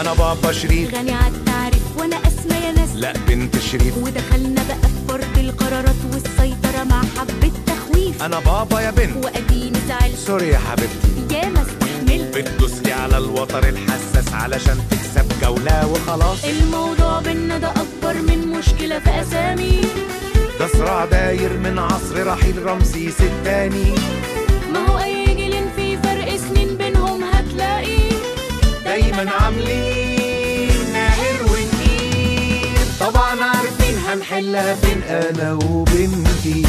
انا بابا شريف غني عالتعريف وانا اسمى يا ناس لا بنت شريف ودخلنا بقى في فرض القرارات والسيطرة مع حبة تخويف انا بابا يا بنت واديني زعلت سوري يا حبيبتي يا ما استحملت بتدوسلي على الوتر الحساس علشان تكسب جولة وخلاص الموضوع بينا ده اكبر من مشكلة في اسامي ده صراع داير من عصر رحيل رمسيس التاني ما هو اي جيل في فرق سنين بينهم هتلاقي دايما عاملين ناهر ونقيل طبعا عارفين هنحلها فين انا وبنتي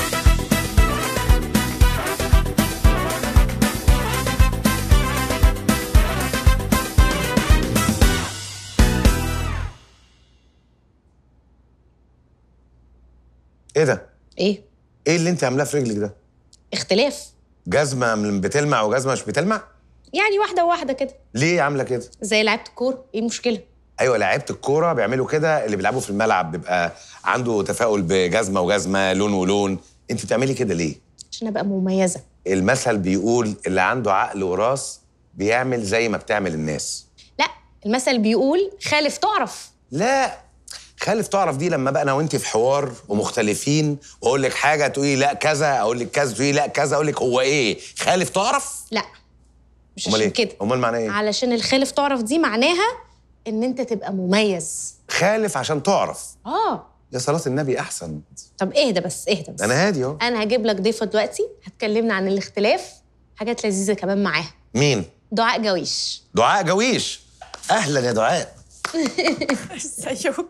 ايه ده؟ ايه ايه اللي انت عاملاه في رجلك ده؟ اختلاف جزمه من بتلمع وجزمه مش بتلمع؟ يعني واحده واحده كده ليه عامله كده؟ زي لعيبه الكوره ايه المشكله ايوه لعيبه الكوره بيعملوا كده اللي بيلعبوا في الملعب بيبقى عنده تفاؤل بجزمه وجزمه لون ولون انت بتعملي كده ليه عشان ابقى مميزه المثل بيقول اللي عنده عقل وراس بيعمل زي ما بتعمل الناس لا المثل بيقول خالف تعرف لا خالف تعرف دي لما بقى انا وانت في حوار ومختلفين واقول لك حاجه تقولي لا كذا اقول لك كذا تقولي لا كذا اقول لك هو ايه خالف تعرف لا مش امال عشان ايه كده امال معناه ايه علشان الخالف تعرف دي معناها ان انت تبقى مميز خالف عشان تعرف اه يا صلاه النبي احسن طب اهدى بس اهدى بس انا هادي اهو انا هجيب لك ضيفه دلوقتي هتكلمنا عن الاختلاف حاجات لذيذه كمان معاها مين دعاء جويش دعاء جويش اهلا يا دعاء ازيكم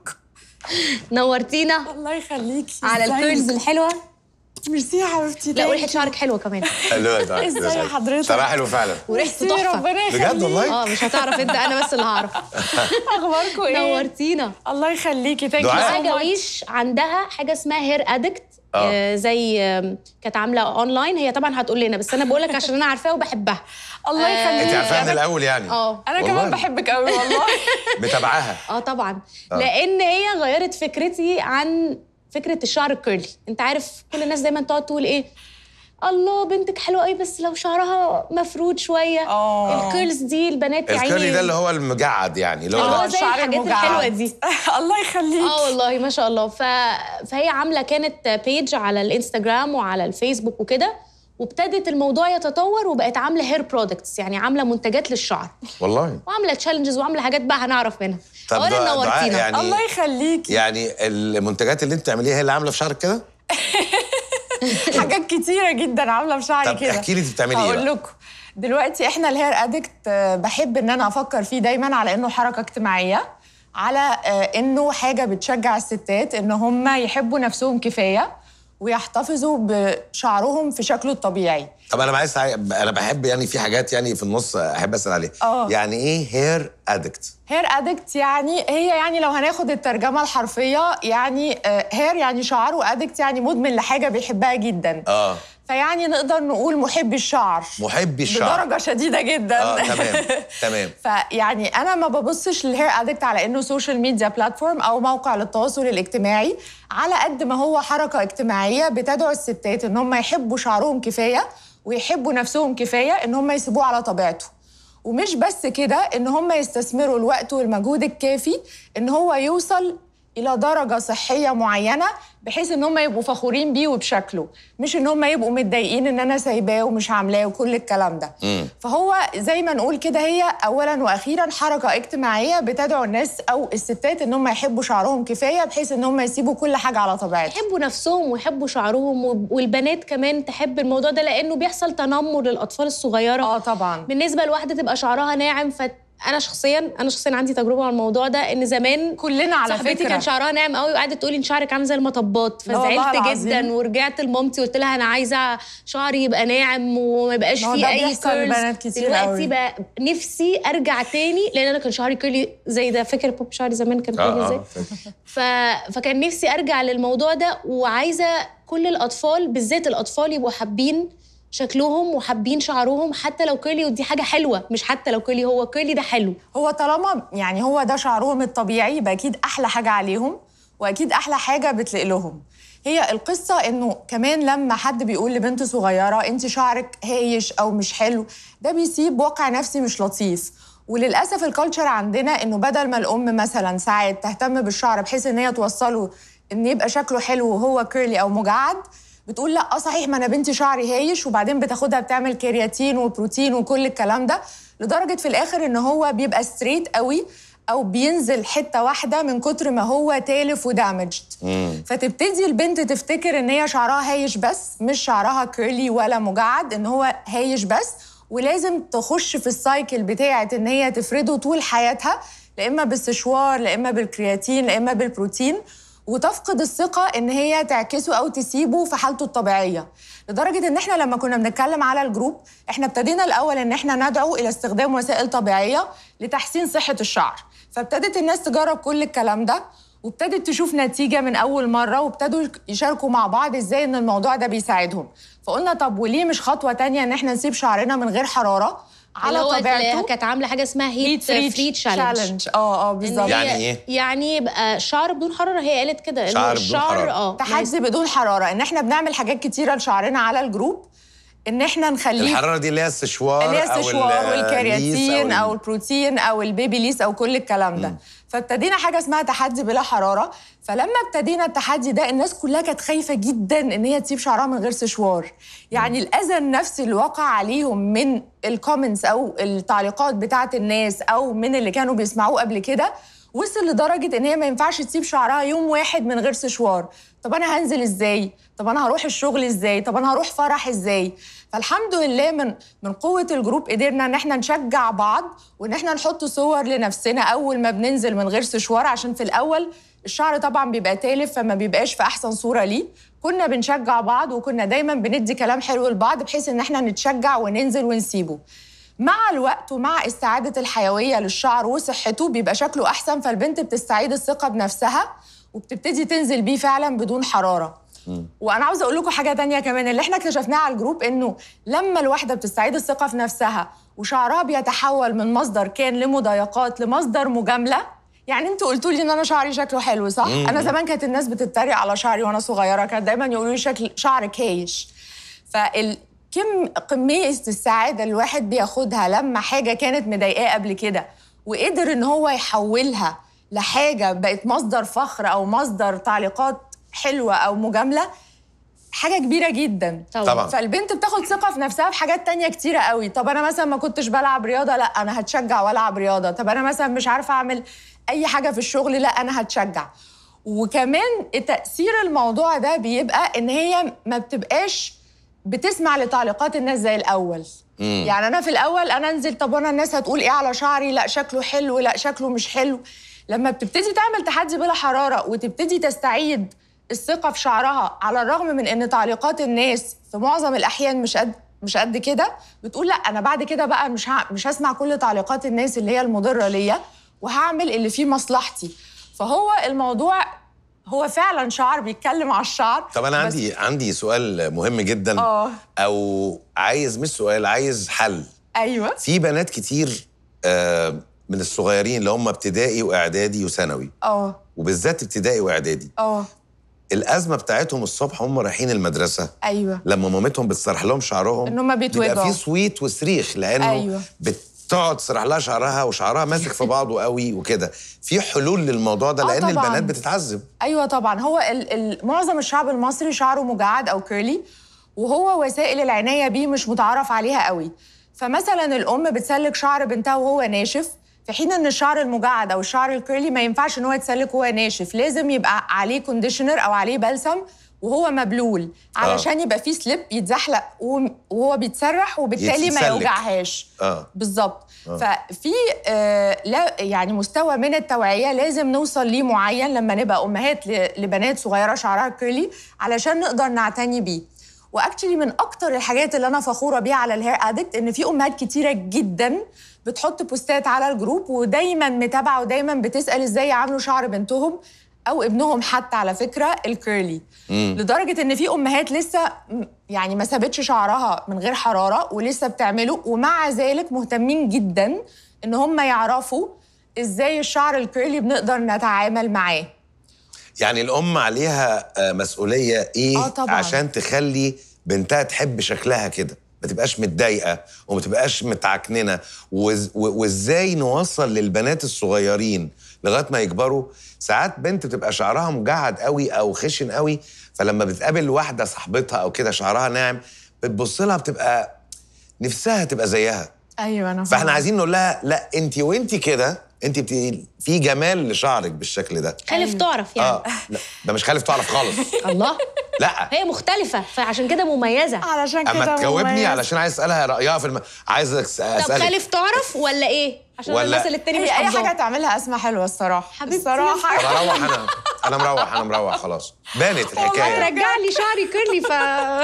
نورتينا الله يخليكي على ازيك؟ الكيرلز الحلوه ميرسي يا حبيبتي لا وريحه شعرك حلوه كمان حلو يا دعاء ازاي حضرتك؟ شرح حلو فعلا وريحته ميرسي، تحفه ربنا يخليك بجد والله اه مش هتعرف انت انا بس اللي هعرف اخباركم ايه نورتينا الله يخليكي ثانك دعاء. دعاء جويش عندها حاجه اسمها هير ادكت آه. آه زي آم، كانت عامله اونلاين هي طبعا هتقول لنا بس انا بقول لك عشان انا عارفاها وبحبها الله يخليكي انت عارفاها من أنا- الاول يعني اه انا والله. كمان بحبك قوي والله متابعاها اه طبعا آه. لان هي غيرت فكرتي عن فكره الشعر الكيرلي انت عارف كل الناس دايما تقعد تقول ايه الله بنتك حلوه قوي بس لو شعرها مفرود شويه آه. الكيرلز دي البنات يا الكيرلي عيني ده اللي هو المجعد يعني اللي اللي هو هو آه، زي الشعر الحاجات المجعد. الحلوه دي الله يخليكي اه والله ما شاء الله ف... فهي عامله كانت بيج على الانستجرام وعلى الفيسبوك وكده وابتدت الموضوع يتطور وبقت عامله هير برودكتس يعني عامله منتجات للشعر والله وعامله تشالنجز وعامله حاجات بقى هنعرف منها طب اولا دعاء- دعاء نورتينا يعني الله يخليكي يعني المنتجات اللي انت بتعمليها هي اللي عامله في شعرك كده حاجات كتيره جدا عامله في شعري طب كده احكي لي انت بتعملي ايه هقول بقى؟ لكم دلوقتي احنا الهير ادكت بحب ان انا افكر فيه دايما على انه حركه اجتماعيه على آه، انه حاجه بتشجع الستات ان هم يحبوا نفسهم كفايه ويحتفظوا بشعرهم في شكله الطبيعي طب انا عايز انا بحب يعني في حاجات يعني في النص احب اسال عليها آه. يعني ايه هير ادكت هير ادكت يعني هي يعني لو هناخد الترجمه الحرفيه يعني هير يعني شعر وادكت يعني مدمن لحاجه بيحبها جدا اه فيعني نقدر نقول محب الشعر محبي الشعر بدرجه شديده جدا اه تمام تمام فيعني انا ما ببصش للهير ادكت على انه سوشيال ميديا بلاتفورم او موقع للتواصل الاجتماعي على قد ما هو حركه اجتماعيه بتدعو الستات ان هم يحبوا شعرهم كفايه ويحبوا نفسهم كفايه ان هم يسيبوه على طبيعته ومش بس كده ان هم يستثمروا الوقت والمجهود الكافي ان هو يوصل الى درجه صحيه معينه بحيث ان هم يبقوا فخورين بيه وبشكله مش ان هم يبقوا متضايقين ان انا سايباه ومش عاملاه وكل الكلام ده مم. فهو زي ما نقول كده هي اولا واخيرا حركه اجتماعيه بتدعو الناس او الستات ان هم يحبوا شعرهم كفايه بحيث ان هم يسيبوا كل حاجه على طبيعتها يحبوا نفسهم ويحبوا شعرهم وب- والبنات كمان تحب الموضوع ده لانه بيحصل تنمر للاطفال الصغيره اه طبعا بالنسبه لواحده تبقى شعرها ناعم فانا شخصيا انا شخصيا عندي تجربه على الموضوع ده ان زمان كلنا على صاحبتي فكره كان شعرها ناعم قوي وقعدت تقولي ان شعرك عامل زي المطبات لا والله فزعلت العظيم. جدا ورجعت لمامتي قلت لها انا عايزه شعري يبقى ناعم وما يبقاش ما هو فيه ده اي بيحصل كيرلز لبنات كتير دلوقتي قوي. بقى نفسي ارجع تاني لان انا كان شعري كيرلي زي ده فاكر بوب شعري زمان كان كيرلي ازاي ف... فكان نفسي ارجع للموضوع ده وعايزه كل الاطفال بالذات الاطفال يبقوا حابين شكلهم وحابين شعرهم حتى لو كيرلي ودي حاجه حلوه مش حتى لو كيرلي هو كيرلي ده حلو هو طالما يعني هو ده شعرهم الطبيعي يبقى اكيد احلى حاجه عليهم واكيد احلى حاجه بتليق لهم هي القصه انه كمان لما حد بيقول لبنت صغيره انت شعرك هايش او مش حلو ده بيسيب واقع نفسي مش لطيف وللاسف الكالتشر عندنا انه بدل ما الام مثلا ساعات تهتم بالشعر بحيث ان هي توصله ان يبقى شكله حلو وهو كيرلي او مجعد بتقول لا اه صحيح ما انا بنتي شعري هايش وبعدين بتاخدها بتعمل كرياتين وبروتين وكل الكلام ده لدرجه في الاخر ان هو بيبقى ستريت قوي او بينزل حته واحده من كتر ما هو تالف ودامجد فتبتدي البنت تفتكر ان هي شعرها هايش بس مش شعرها كيرلي ولا مجعد ان هو هايش بس ولازم تخش في السايكل بتاعه ان هي تفرده طول حياتها لا اما بالسشوار لا اما بالكرياتين لا اما بالبروتين وتفقد الثقة إن هي تعكسه أو تسيبه في حالته الطبيعية لدرجة إن إحنا لما كنا بنتكلم على الجروب إحنا ابتدينا الأول إن إحنا ندعو إلى استخدام وسائل طبيعية لتحسين صحة الشعر فابتدت الناس تجرب كل الكلام ده وابتدت تشوف نتيجة من أول مرة وابتدوا يشاركوا مع بعض إزاي إن الموضوع ده بيساعدهم فقلنا طب وليه مش خطوة تانية إن إحنا نسيب شعرنا من غير حرارة على اللي هو طبيعته كانت عامله حاجه اسمها هيت فري تشالنج اه اه بالظبط يعني إيه؟ يعني يبقى شعر بدون حراره هي قالت كده إنه شعر بدون الشعر حرارة. اه تحدي بدون حراره ان احنا بنعمل حاجات كتيره لشعرنا على الجروب ان احنا نخليه الحراره دي اللي هي السشوار اللي هي أو السشوار الليس والكرياتين ال- او البروتين او البيبي ليس او كل الكلام ده فابتدينا حاجه اسمها تحدي بلا حراره فلما ابتدينا التحدي ده الناس كلها كانت خايفه جدا ان هي تسيب شعرها من غير سشوار يعني الاذى النفسي اللي وقع عليهم من الكومنتس او التعليقات بتاعه الناس او من اللي كانوا بيسمعوه قبل كده وصل لدرجه ان هي ما ينفعش تسيب شعرها يوم واحد من غير سشوار طب انا هنزل ازاي طب انا هروح الشغل ازاي طب انا هروح فرح ازاي فالحمد لله من من قوه الجروب قدرنا ان احنا نشجع بعض وان احنا نحط صور لنفسنا اول ما بننزل من غير سشوار عشان في الاول الشعر طبعا بيبقى تالف فما بيبقاش في احسن صوره ليه كنا بنشجع بعض وكنا دايما بندي كلام حلو لبعض بحيث ان احنا نتشجع وننزل ونسيبه مع الوقت ومع استعادة الحيوية للشعر وصحته بيبقى شكله أحسن فالبنت بتستعيد الثقة بنفسها وبتبتدي تنزل بيه فعلا بدون حرارة وانا عاوزه اقول لكم حاجه تانية كمان اللي احنا اكتشفناه على الجروب انه لما الواحده بتستعيد الثقه في نفسها وشعرها بيتحول من مصدر كان لمضايقات لمصدر مجامله يعني انتوا قلتوا لي ان انا شعري شكله حلو صح انا زمان كانت الناس بتتريق على شعري وانا صغيره كانت دايما يقولوا لي شكل شعرك هايش فال كم كمية السعادة الواحد بياخدها لما حاجة كانت مضايقاه قبل كده وقدر ان هو يحولها لحاجة بقت مصدر فخر او مصدر تعليقات حلوة او مجاملة حاجة كبيرة جدا طبعا. فالبنت بتاخد ثقة في نفسها في حاجات تانية كتيرة قوي طب أنا مثلا ما كنتش بلعب رياضة لا أنا هتشجع وألعب رياضة طب أنا مثلا مش عارفة أعمل أي حاجة في الشغل لا أنا هتشجع وكمان تأثير الموضوع ده بيبقى إن هي ما بتبقاش بتسمع لتعليقات الناس زي الأول يعني أنا في الأول أنا أنزل طب وأنا الناس هتقول إيه على شعري لا شكله حلو لا شكله مش حلو لما بتبتدي تعمل تحدي بلا حرارة وتبتدي تستعيد الثقة في شعرها على الرغم من ان تعليقات الناس في معظم الاحيان مش قد مش قد كده بتقول لا انا بعد كده بقى مش ه... مش هسمع كل تعليقات الناس اللي هي المضرة ليا وهعمل اللي فيه مصلحتي فهو الموضوع هو فعلا شعر بيتكلم على الشعر طب انا بس- عندي عندي سؤال مهم جدا اه او عايز مش سؤال عايز حل ايوه في بنات كتير آه، من الصغيرين اللي هم ابتدائي واعدادي وثانوي اه وبالذات ابتدائي واعدادي اه الازمه بتاعتهم الصبح هم رايحين المدرسه ايوه لما مامتهم بتسرح لهم شعرهم إن هما بيتوجعوا. بيبقى في صويت وصريخ لانه أيوة. بتقعد تسرح لها شعرها وشعرها ماسك في بعضه قوي وكده في حلول للموضوع ده آه لان طبعاً. البنات بتتعذب ايوه طبعا هو ال ال معظم الشعب المصري شعره مجعد او كيرلي وهو وسائل العنايه بيه مش متعارف عليها قوي فمثلا الام بتسلك شعر بنتها وهو ناشف في حين ان الشعر المجعد او الشعر الكيرلي ما ينفعش ان هو يتسلك وهو ناشف لازم يبقى عليه كونديشنر او عليه بلسم وهو مبلول علشان يبقى فيه سليب يتزحلق وم- وهو بيتسرح وبالتالي ما يتسلك. يوجعهاش اه بالظبط ففي آه لا يعني مستوى من التوعيه لازم نوصل ليه معين لما نبقى امهات ل- لبنات صغيره شعرها كيرلي علشان نقدر نعتني بيه واكشلي من اكتر الحاجات اللي انا فخوره بيها على الهير ادكت ان في امهات كتيره جدا بتحط بوستات على الجروب ودايما متابعه ودايما بتسال ازاي يعاملوا شعر بنتهم او ابنهم حتى على فكره الكيرلي لدرجه ان في امهات لسه م- يعني ما سابتش شعرها من غير حراره ولسه بتعمله ومع ذلك مهتمين جدا ان هم يعرفوا ازاي الشعر الكيرلي بنقدر نتعامل معاه يعني الام عليها آه، مسؤوليه ايه آه طبعاً. عشان تخلي بنتها تحب شكلها كده ما تبقاش متضايقه وما تبقاش متعكننه وإز- و- وازاي نوصل للبنات الصغيرين لغايه ما يكبروا ساعات بنت بتبقى شعرها مجعد قوي او خشن قوي فلما بتقابل واحده صاحبتها او كده شعرها ناعم بتبص لها بتبقى نفسها تبقى زيها ايوه انا فاحنا فاهمة. عايزين نقول لها لا انت وانت كده انت بت... في جمال لشعرك بالشكل ده خالف تعرف يعني اه لا ده مش خالف تعرف خالص الله لا هي مختلفة فعشان كده مميزة علشان كده اما تجاوبني مميز. علشان عايز اسالها رايها في الم... عايز أس- طب اسالك خالف تعرف ولا ايه؟ عشان ولا- الناس اللي التاني مش هي اي حافظاها. حاجه تعملها اسماء حلوه الصراحه حبيبتي. الصراحه طب اروح انا انا مروح انا مروح خلاص بانت الحكايه رجع لي شعري كيرلي ف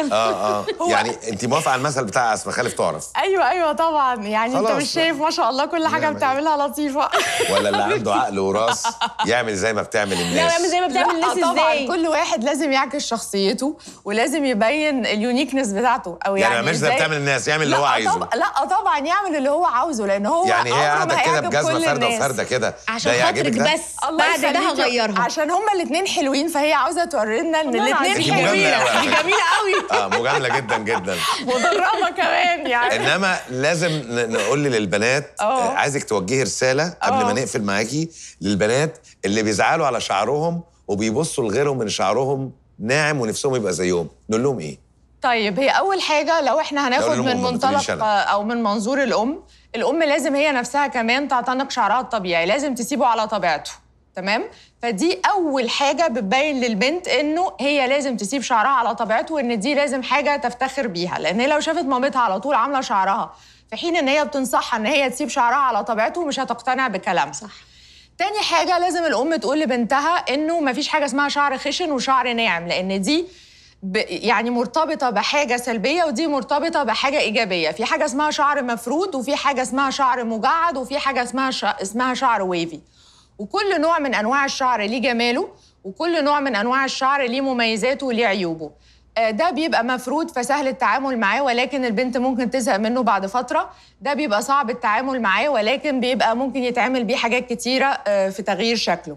اه اه يعني انت موافقه على المثل بتاع اسماء خالف تعرف ايوه ايوه طبعا يعني انت خلاص مش شايف ما شاء الله كل حاجه نعمل إيه؟ بتعملها لطيفه ولا اللي عنده عقل وراس يعمل زي ما بتعمل لا الناس يعمل زي ما بتعمل لا الناس طبعا ازاي؟ كل واحد لازم يعكس شخصيته ولازم يبين اليونيكنس بتاعته او يعني يعني ما يعملش زي ما إزاي- بتعمل الناس يعمل اللي لا هو عايزه طبعا لا طبعا يعمل اللي هو عاوزه لان هو يعني هي عمره ما قاعده كده هيعجب بجزمه كل فرده الناس. وفرده كده عشان ده خاطرك يعجبك ده؟ بس الله بعد ده يخليكي. هغيرها عشان هما الاثنين حلوين فهي عاوزه تورينا ان والله الاثنين العظيم مجاملة حلوين أوي على دي فكرة. جميلة قوي اه مجامله جدا جدا مدربه كمان يعني انما لازم ن- نقول للبنات اه. آه، عايزك توجهي رساله قبل اه. ما نقفل معاكي للبنات اللي بيزعلوا على شعرهم وبيبصوا لغيرهم من شعرهم ناعم ونفسهم يبقى زيهم نقول لهم ايه طيب هي اول حاجه لو احنا هناخد لهم من أم، ما تقوليش منطلق أنا. او من منظور الام الام لازم هي نفسها كمان تعتنق شعرها الطبيعي لازم تسيبه على طبيعته تمام فدي اول حاجه بتبين للبنت انه هي لازم تسيب شعرها على طبيعته وان دي لازم حاجه تفتخر بيها لان هي لو شافت مامتها على طول عامله شعرها في حين ان هي بتنصحها ان هي تسيب شعرها على طبيعته مش هتقتنع بكلامها صح تاني حاجة لازم الأم تقول لبنتها إنه مفيش حاجة اسمها شعر خشن وشعر ناعم لأن دي ب يعني مرتبطة بحاجة سلبية ودي مرتبطة بحاجة إيجابية في حاجة اسمها شعر مفرود وفي حاجة اسمها شعر مجعد وفي حاجة اسمها شع... اسمها شعر ويفي وكل نوع من أنواع الشعر ليه جماله وكل نوع من أنواع الشعر ليه مميزاته وليه عيوبه آه، ده بيبقى مفروض فسهل التعامل معاه ولكن البنت ممكن تزهق منه بعد فترة ده بيبقى صعب التعامل معاه ولكن بيبقى ممكن يتعمل بيه حاجات كتيرة آه، في تغيير شكله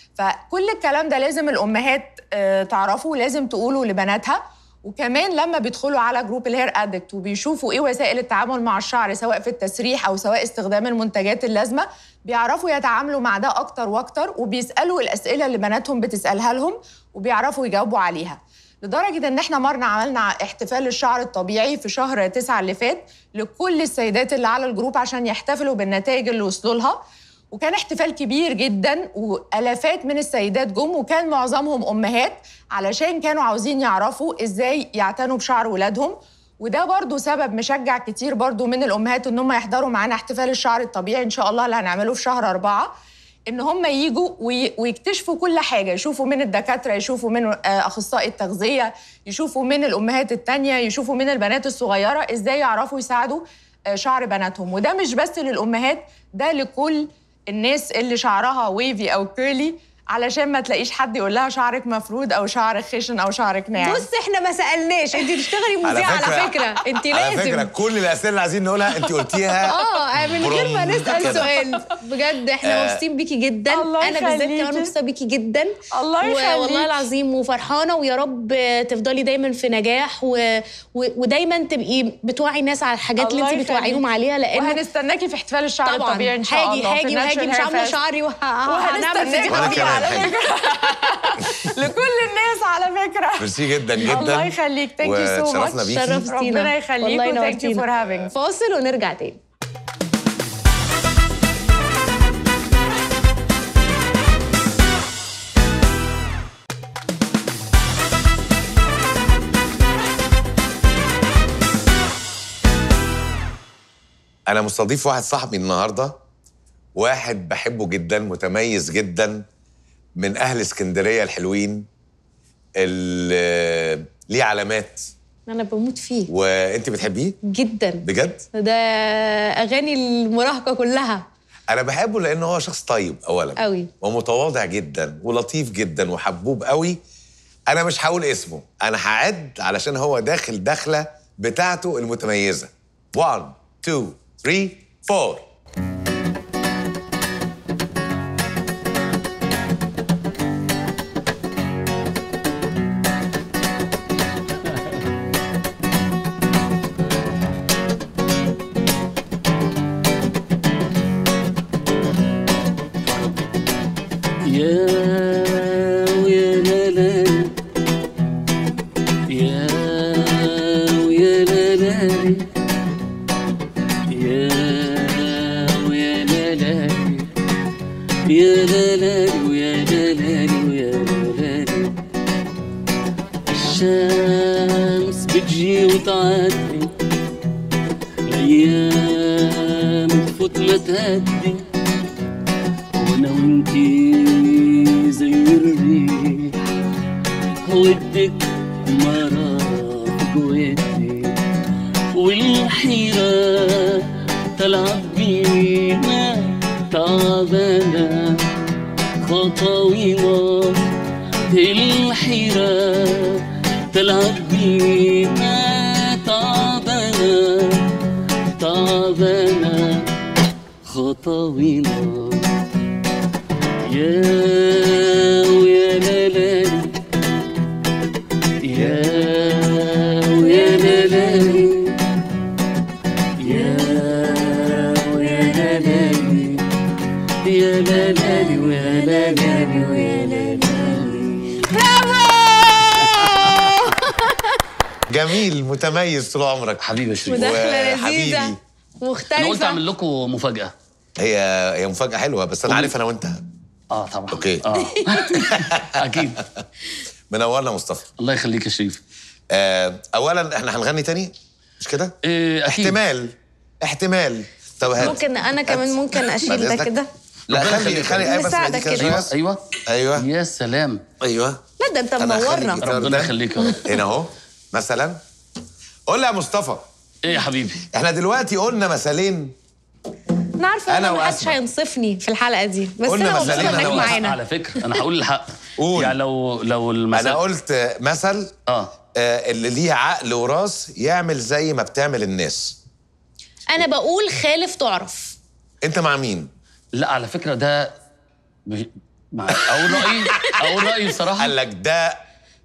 فكل الكلام ده لازم الأمهات آه، تعرفه ولازم تقوله لبناتها وكمان لما بيدخلوا على جروب الهير ادكت وبيشوفوا ايه وسائل التعامل مع الشعر سواء في التسريح او سواء استخدام المنتجات اللازمه بيعرفوا يتعاملوا مع ده اكتر واكتر وبيسالوا الاسئله اللي بناتهم بتسالها لهم وبيعرفوا يجاوبوا عليها لدرجة إن إحنا مرة عملنا احتفال للشعر الطبيعي في شهر تسعة اللي فات لكل السيدات اللي على الجروب عشان يحتفلوا بالنتائج اللي وصلوا لها وكان احتفال كبير جدا والافات من السيدات جم وكان معظمهم امهات علشان كانوا عاوزين يعرفوا ازاي يعتنوا بشعر ولادهم وده برضو سبب مشجع كتير برضو من الامهات ان هم يحضروا معانا احتفال الشعر الطبيعي ان شاء الله اللي هنعمله في شهر أربعة ان هم يجوا وي- ويكتشفوا كل حاجه يشوفوا من الدكاتره يشوفوا من آه، اخصائي التغذيه يشوفوا من الامهات التانية يشوفوا من البنات الصغيره ازاي يعرفوا يساعدوا آه، شعر بناتهم وده مش بس للامهات ده لكل الناس اللي شعرها ويفي او كيرلي علشان ما تلاقيش حد يقول لها شعرك مفرود او شعرك خشن او شعرك ناعم بص احنا ما سالناش انت تشتغلي مذيعه على فكره انت على فكره لازم كل الاسئله اللي عايزين نقولها انت قلتيها اه من غير ما برم نسال كده. سؤال بجد احنا آه. مبسوطين بيكي جدا الله انا بالذات يخليكي. كمان مبسوطه بيكي جدا الله و- يخليكي. والله العظيم وفرحانه ويا رب تفضلي دايما في نجاح و... و... ودايما تبقي بتوعي الناس على الحاجات اللي الله انت بتوعيهم يخليكي. عليها لأن وهنستناكي في احتفال الشعر طبعا الطبيعي ان شاء هاجي الله في هاجي وهاجي Natural مش Hair عامله Fest. شعري وهنعمل وهنستناكي فيديو وأنا فيديو كمان على حاجة. فكره لكل الناس على فكره ميرسي جدا جدا الله يخليك ثانك يو سو واتشرفنا ماتش بيكي. شرفتينا ربنا يخليك والله وثانك يو نورتينا. فور هافينج فاصل ونرجع تاني انا مستضيف واحد صاحبي النهارده واحد بحبه جدا متميز جدا من اهل اسكندريه الحلوين اللي ليه علامات انا بموت فيه وانت بتحبيه جدا بجد ده اغاني المراهقه كلها انا بحبه لان هو شخص طيب اولا قوي. ومتواضع جدا ولطيف جدا وحبوب قوي انا مش هقول اسمه انا هعد علشان هو داخل دخله بتاعته المتميزه 1 2 3 4 الشمس بتجي وتعدي الأيام تفوت ما تهدي وأنا وإنتي زي الريح ودك مرافق ودي والحيرة تلعب بينا تعبانة خطاوينا الحيرة تلعب بينا تعبانة تعبانة خطاوينا يا ويا لالي يا ويا لالي يا ويا لالي يا لالي ويا لالي ويا لالي جميل متميز طول عمرك حبيبي يا شريف مداخله وحبيبي. لذيذه انا قلت مختلفه اعمل لكم مفاجاه هي هي مفاجاه حلوه بس انا عارف انا وانت اه طبعا أوكي. اه اكيد منورنا مصطفى الله يخليك يا شريف آه اولا احنا هنغني تاني مش كده إيه اكيد احتمال احتمال طب هات ممكن انا كمان هات. ممكن اشيل بعد ده إذنك. كده لا ربنا خلي يخليك. خلي ايوه بس نساعدك بعد كده كده. شوية ايوه بس. ايوه ايوه يا سلام ايوه لا ده انت أنا هخلي منورنا الجيتار ربنا ده يخليك يا رب. هنا اهو مثلا قول لي يا مصطفى ايه يا حبيبي احنا دلوقتي قلنا مثلين انا عارفه أنا ان ما حدش وأسماء. هينصفني في الحلقه دي بس قلنا انا مثالين مبسوطه أنا انك وأسماء. معانا على فكره انا هقول الحق قول. يعني لو لو المثل انا قلت مثل اه آه اللي ليه عقل وراس يعمل زي ما بتعمل الناس انا بقول خالف تعرف انت مع مين لا على فكره ده ب... مع... اقول رايي اقول رايي بصراحه قال لك ده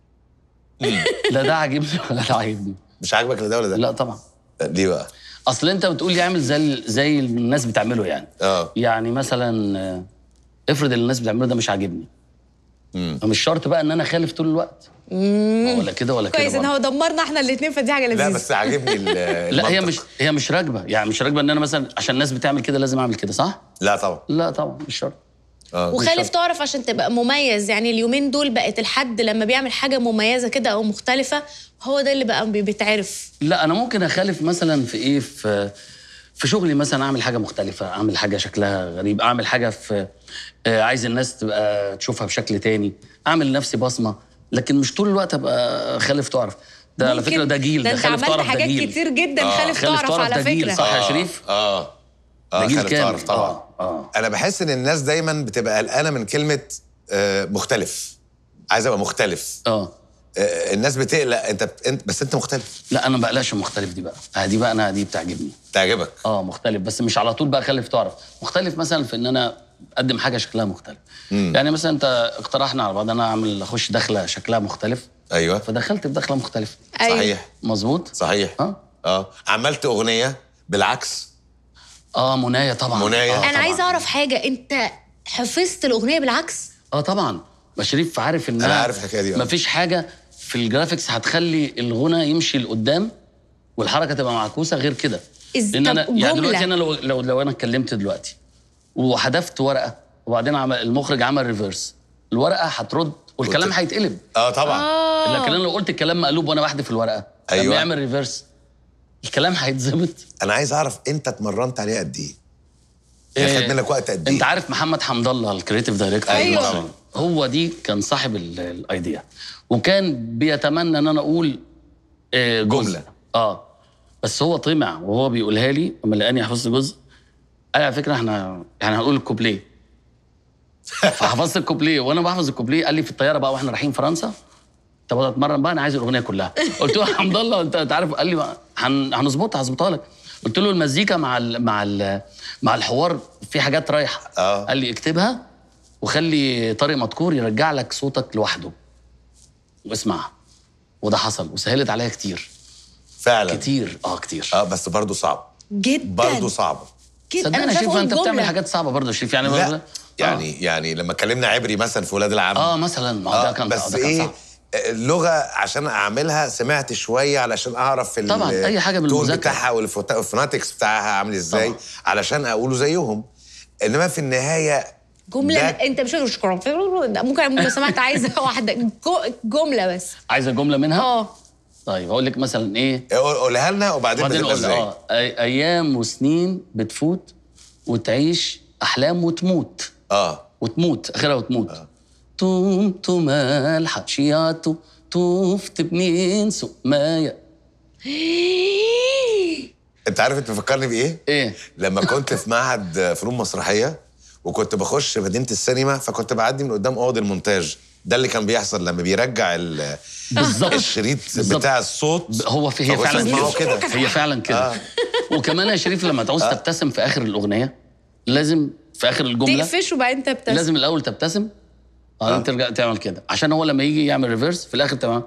لا ده عاجبني ولا ده عاجبني مش عاجبك لا ده ولا ده لا طبعا ليه بقى اصل انت بتقول يعمل زي زي الناس بتعمله يعني اه يعني مثلا آه، افرض اللي الناس بتعمله ده مش عاجبني مم. مش شرط بقى ان انا خالف طول الوقت ولا كده ولا كده كويس ان برضه. هو دمرنا احنا الاثنين فدي حاجه لا لذيذه بس عاجبني ال- لا هي المنطق. مش هي مش راكبه يعني مش راكبه ان انا مثلا عشان الناس بتعمل كده لازم اعمل كده صح؟ لا طبعا لا طبعا مش شرط اه وخالف شرط. تعرف عشان تبقى مميز يعني اليومين دول بقت الحد لما بيعمل حاجه مميزه كده او مختلفه هو ده اللي بقى بي- بيتعرف لا انا ممكن اخالف مثلا في ايه في في شغلي مثلا اعمل حاجه مختلفه اعمل حاجه شكلها غريب اعمل حاجه في آه، عايز الناس تبقى تشوفها بشكل تاني اعمل لنفسي بصمه لكن مش طول الوقت ابقى خالف تعرف ده على ممكن- فكره ده جيل ده ده انت خالف عملت تعرف ده حاجات جيل كتير جدا آه. خالف خالف تعرف تعرف على ده جيل، فكره صح. يا آه، شريف؟ اه اه ده جيل خالد كامل تعرف طبعا اه اه انا بحس ان الناس دايما بتبقى قلقانه من كلمه آه مختلف عايز ابقى مختلف اه آه الناس بتقلق انت بت... انت بس انت مختلف لا انا ما بقلقش مختلف دي بقى آه دي بقى انا دي بتعجبني تعجبك اه مختلف بس مش على طول بقى خلف تعرف مختلف مثلا في ان انا اقدم حاجه شكلها مختلف مم. يعني مثلا انت اقترحنا على بعض انا اعمل اخش دخله شكلها مختلف ايوه فدخلت بدخله مختلفه أيوة. صحيح مظبوط صحيح اه اه عملت اغنيه بالعكس اه منايه طبعا مناية. آه انا طبعاً. عايزه اعرف حاجه انت حفظت الاغنيه بالعكس اه طبعا ما شريف عارف ان أنا عارف الحكاية دي، آه. مفيش حاجه في الجرافيكس هتخلي الغنى يمشي لقدام والحركه تبقى معكوسه غير كده إز- لان طب انا يعني جملة. دلوقتي انا لو لو, لو انا اتكلمت دلوقتي وحذفت ورقه وبعدين عمل المخرج عمل ريفرس الورقه هترد والكلام وت- هيتقلب اه طبعا اه لكن انا لو قلت الكلام مقلوب وانا بحذف الورقه أيوة. لما يعمل ريفرس الكلام هيتظبط انا عايز اعرف انت اتمرنت عليه قد ايه يعني إيه، خد منك وقت قد ايه انت عارف محمد حمد الله الكريتيف دايركتور أيوة. المصري. هو دي كان صاحب ال- الايديا وكان بيتمنى ان انا اقول آه، جزء. جملة. اه بس هو طمع وهو بيقولها لي لما لقاني حفظت جزء قال لي على فكره احنا يعني هنقول الكوبليه فحفظت الكوبليه وانا بحفظ الكوبليه قال لي في الطياره بقى واحنا رايحين فرنسا طب اتمرن بقى انا عايز الاغنيه كلها قلت له يا حمد الله انت أنت عارف قال لي ما- هن- هنظبطها هظبطها لك قلت له المزيكا مع ال مع ال مع الحوار في حاجات رايحه آه. قال لي اكتبها وخلي طارق مدكور يرجع لك صوتك لوحده واسمعها وده حصل وسهلت عليا كتير فعلا كتير اه كتير اه بس برضه صعب جدا برضه صعب جدا صدقني انا يا مش شريف عارفه انت اقول بتعمل جمله حاجات صعبه برضه يا شريف يعني لا برضه- يعني يعني لما اتكلمنا عبري مثلا في ولاد العم اه مثلا ما هو ده آه كان بس ده كان ايه صعب. اللغه عشان اعملها سمعت شويه علشان اعرف ال- طبعاً، أي حاجة التون بالمذاكرة. بتاعها والفوناتكس بتاعها عامل ازاي طبعاً. علشان اقوله زيهم انما في النهايه جمله ده- انت مش شكرا ممكن لو سمحت عايزه واحده جو- جمله بس عايزه جمله منها اه طيب هقول لك مثلا ايه قول- قولها لنا وبعدين بعدين بتبقى اقول ازاي اه أي- ايام وسنين بتفوت وتعيش احلام وتموت اه وتموت اخرها وتموت طمت ملحق شياطو طوفت بمين سوق مايا انت عارف انت بتفكرني بايه ايه لما كنت في معهد فنون مسرحيه وكنت بخش مدينه السينما فكنت بعدي من قدام اوض المونتاج ده اللي كان بيحصل لما بيرجع ال- بالظبط الشريط بالظبط. بتاع الصوت هو في هي فكنت فعلا بسمعه كده كده هي فعلا كده آه. وكمان يا شريف لما تعوز تبتسم في اخر الاغنيه لازم في اخر الجمله تقفش وبعدين تبتسم لازم الاول تبتسم بعدين ترجع تعمل كده عشان هو لما يجي يعمل ريفرس في الاخر تمام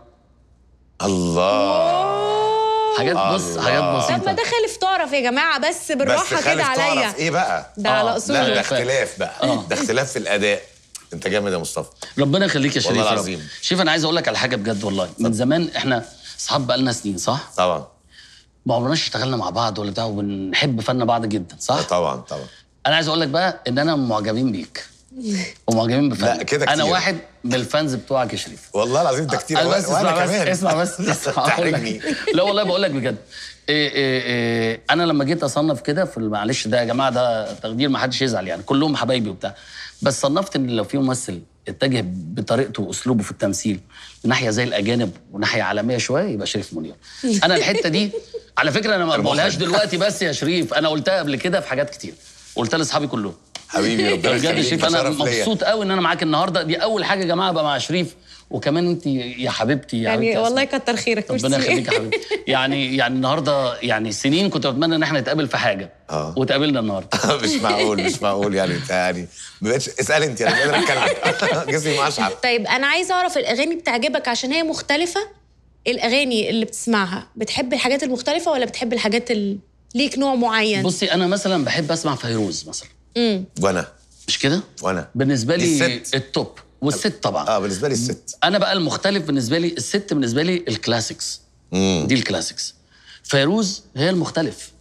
الله حاجات بص الله. حاجات طب ما بسيطه ده خالف تعرف يا جماعه بس بس بالراحه خالف كده عليا تعرف ايه بقى ده آه، على لا، لا اصوله ده اختلاف بقى ده اختلاف في الاداء انت جامد يا مصطفى ربنا يخليك يا شريف والله يا رب. العظيم. شوف انا عايز اقول لك على حاجه بجد والله من زمان احنا اصحاب بقالنا سنين صح؟ طبعا ما عمرناش اشتغلنا مع بعض ولا بتاع وبنحب فن بعض جدا صح؟ طبعا طبعا انا عايز اقول لك بقى ان انا معجبين بيك ومعجبين بفن لا، كده انا كتير. واحد من الفانز بتوعك يا شريف والله العظيم ده كتير أنا أوي. بس وانا اسمع بس كمان اسمع بس اسمع أقول لك. تحرجني لا والله بقول لك بجد إيه إيه إيه انا لما جيت اصنف كده في معلش ده يا جماعه ده تقدير ما حدش يزعل يعني كلهم حبايبي وبتاع بس صنفت ان لو في ممثل اتجه بطريقته واسلوبه في التمثيل ناحيه زي الاجانب وناحيه عالميه شويه يبقى شريف منير انا الحته دي على فكره انا ما المخرج. بقولهاش دلوقتي بس يا شريف انا قلتها قبل كده في حاجات كتير قلتها لاصحابي كلهم حبيبي ربنا بجد يا يخليك شريف ده انا شرف ليا. مبسوط قوي ان انا معاك النهارده دي اول حاجه يا جماعه ابقى مع شريف وكمان انت يا حبيبتي يا يعني حبيبتي والله أسماء. كتر خيرك ربنا ميرسي. يخليك يا حبيبي يعني يعني النهارده يعني سنين كنت بتمنى ان احنا نتقابل في حاجه آه. وتقابلنا النهارده مش معقول مش معقول يعني انت يعني ما بقتش اسال انت انا مش قادر اتكلم جسمي مشعل طيب انا عايزه اعرف الاغاني بتعجبك عشان هي مختلفه الاغاني اللي بتسمعها بتحب الحاجات المختلفه ولا بتحب الحاجات اللي ليك نوع معين بصي انا مثلا بحب اسمع فيروز مثلا امم وانا مش كده وانا بالنسبه لي الست. التوب والست طبعا اه بالنسبه لي الست انا بقى المختلف بالنسبه لي الست بالنسبه لي الكلاسيكس امم دي الكلاسيكس فيروز هي المختلف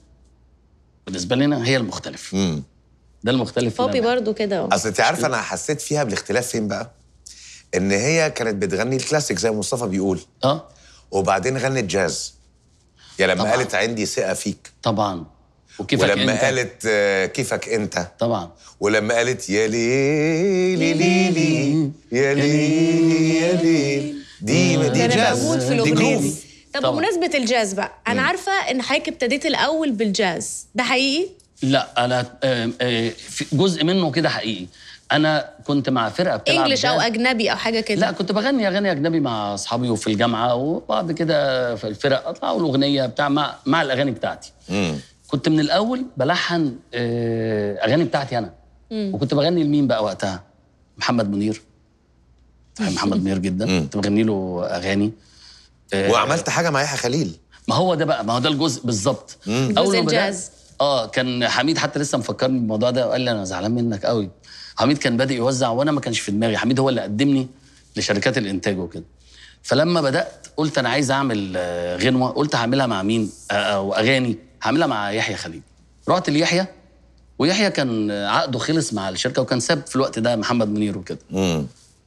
بالنسبه لنا هي المختلف امم ده المختلف اللي بابي أنا- برضو كده اصل انت عارفه انا حسيت فيها بالاختلاف فين بقى ان هي كانت بتغني الكلاسيك زي ما مصطفى بيقول اه وبعدين غنت جاز يا لما طبعاً. قالت عندي ثقه فيك طبعا وكيفك ولما انت قالت آه، كيفك انت طبعا ولما قالت يا ليلي ليلي يا ليلي يا ليل دي دي ده انا جاز بموت في دي الاغنيه جروف دي طب طبعاً. بمناسبه الجاز بقى انا عارفه ان حضرتك ابتديت الاول بالجاز ده حقيقي لا انا آه، آه، في جزء منه كده حقيقي انا كنت مع فرقه بتلعب انجلش او جاز. اجنبي او حاجه كده لا كنت بغني اغاني اجنبي مع اصحابي وفي الجامعه وبعد كده في الفرق اطلع اقول اغنيه بتاع مع, مع الاغاني بتاعتي امم كنت من الاول بلحن آه، اغاني بتاعتي انا وكنت بغني لمين بقى وقتها محمد منير بحب محمد منير جدا كنت بغني له اغاني آه، وعملت حاجه مع يحيى خليل ما هو ده بقى ما هو ده الجزء بالظبط جزء ما بدأت- الجاز. اه كان حميد حتى لسه مفكرني بالموضوع ده وقال لي انا زعلان منك قوي حميد كان بادئ يوزع وانا ما كانش في دماغي حميد هو اللي قدمني لشركات الانتاج وكده فلما بدات قلت انا عايز اعمل آه، غنوه قلت هعملها مع مين آه، او اغاني هعملها مع يحيى خليل رحت ليحيى ويحيى كان عقده خلص مع الشركه وكان ساب في الوقت ده محمد منير وكده امم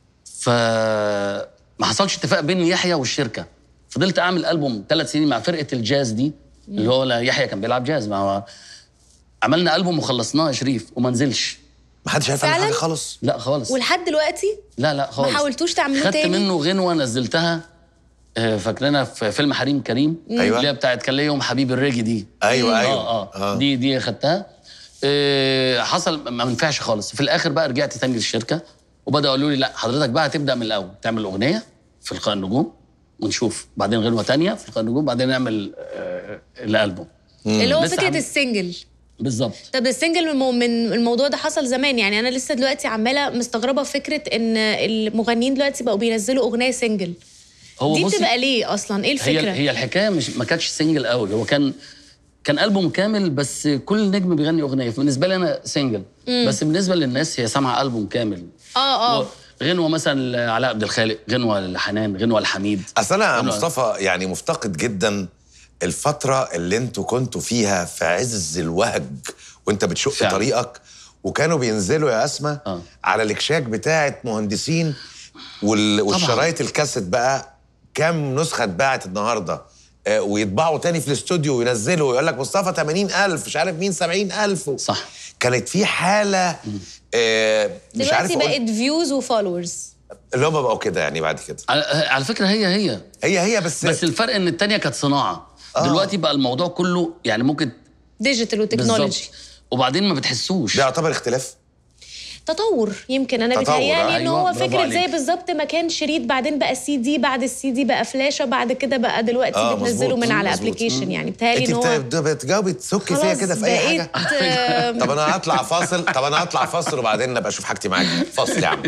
فما حصلش اتفاق بين يحيى والشركه فضلت اعمل البوم ثلاث سنين مع فرقه الجاز دي اللي هو لا يحيى كان بيلعب جاز ما هو عملنا البوم وخلصناه يا شريف وما نزلش ما حدش عارف عنه فعلاً؟ حاجه خالص لا خالص ولحد دلوقتي لا لا خالص حاولتوش تعملوه خدت تاني؟ منه غنوه نزلتها آه، فاكرينها في فيلم حريم كريم أيوة. اللي هي بتاعت كان ليا يوم حبيب الريجي دي ايوه ايوه اه اه دي دي خدتها آه حصل ما منفعش خالص في الاخر بقى رجعت تاني للشركه وبداوا يقولوا لي لا حضرتك بقى هتبدا من الاول تعمل اغنيه في لقاء النجوم ونشوف بعدين غنوه تانية في لقاء النجوم بعدين نعمل آه الالبوم اللي هو لسه فكره عم- السنجل بالظبط طب السنجل من المو- من الموضوع ده حصل زمان يعني انا لسه دلوقتي عماله مستغربه فكره ان المغنيين دلوقتي بقوا بينزلوا اغنيه سنجل هو دي بصي بتبقى ليه اصلا ايه هي الفكره هي الحكايه مش ما كانتش سنجل قوي هو كان كان البوم كامل بس كل نجم بيغني اغنيه فبالنسبه لي انا سنجل بس بالنسبه للناس هي سامعه البوم كامل اه اه غنوه مثلا لعلاء عبد الخالق غنوه لحنان غنوه لحميد اصل انا يا أنا- مصطفى يعني مفتقد جدا الفتره اللي انتوا كنتوا فيها في عز الوهج وانت بتشق فعلا. طريقك وكانوا بينزلوا يا اسماء آه. على الاكشاك بتاعه مهندسين وال... والشرايط الكاسيت بقى كام نسخه اتباعت النهارده آه ويطبعوا تاني في الاستوديو وينزلوا ويقول لك مصطفى 80000 مش عارف مين 70000 و... صح. كانت في حاله آه مش عارف دلوقتي أقول- بقت فيوز وفولورز اللي هم بقوا كده يعني بعد كده على, على فكره هي هي هي هي بس, بس الفرق ان التانية كانت صناعه آه. دلوقتي بقى الموضوع كله يعني ممكن ديجيتال بالظبط وتكنولوجي وبعدين ما بتحسوش ده يعتبر اختلاف تطور يمكن انا تطور، بيتهيألي ان أيوة، هو برافو فكره زي عليك. بالظبط ما كان شريط بعدين بقى سي دي بعد السي دي بقى فلاشه بعد كده بقى دلوقتي آه، بتنزله مظبوط، من على مظبوط. ابلكيشن يعني بيتهيألي انت ان هو بت- بتجاوبي تسكي فيا خلاص كده في اي حاجه بقيت آم، طب انا هطلع فاصل طب انا هطلع فاصل وبعدين نبقى اشوف حاجتي معاك فاصل يا عم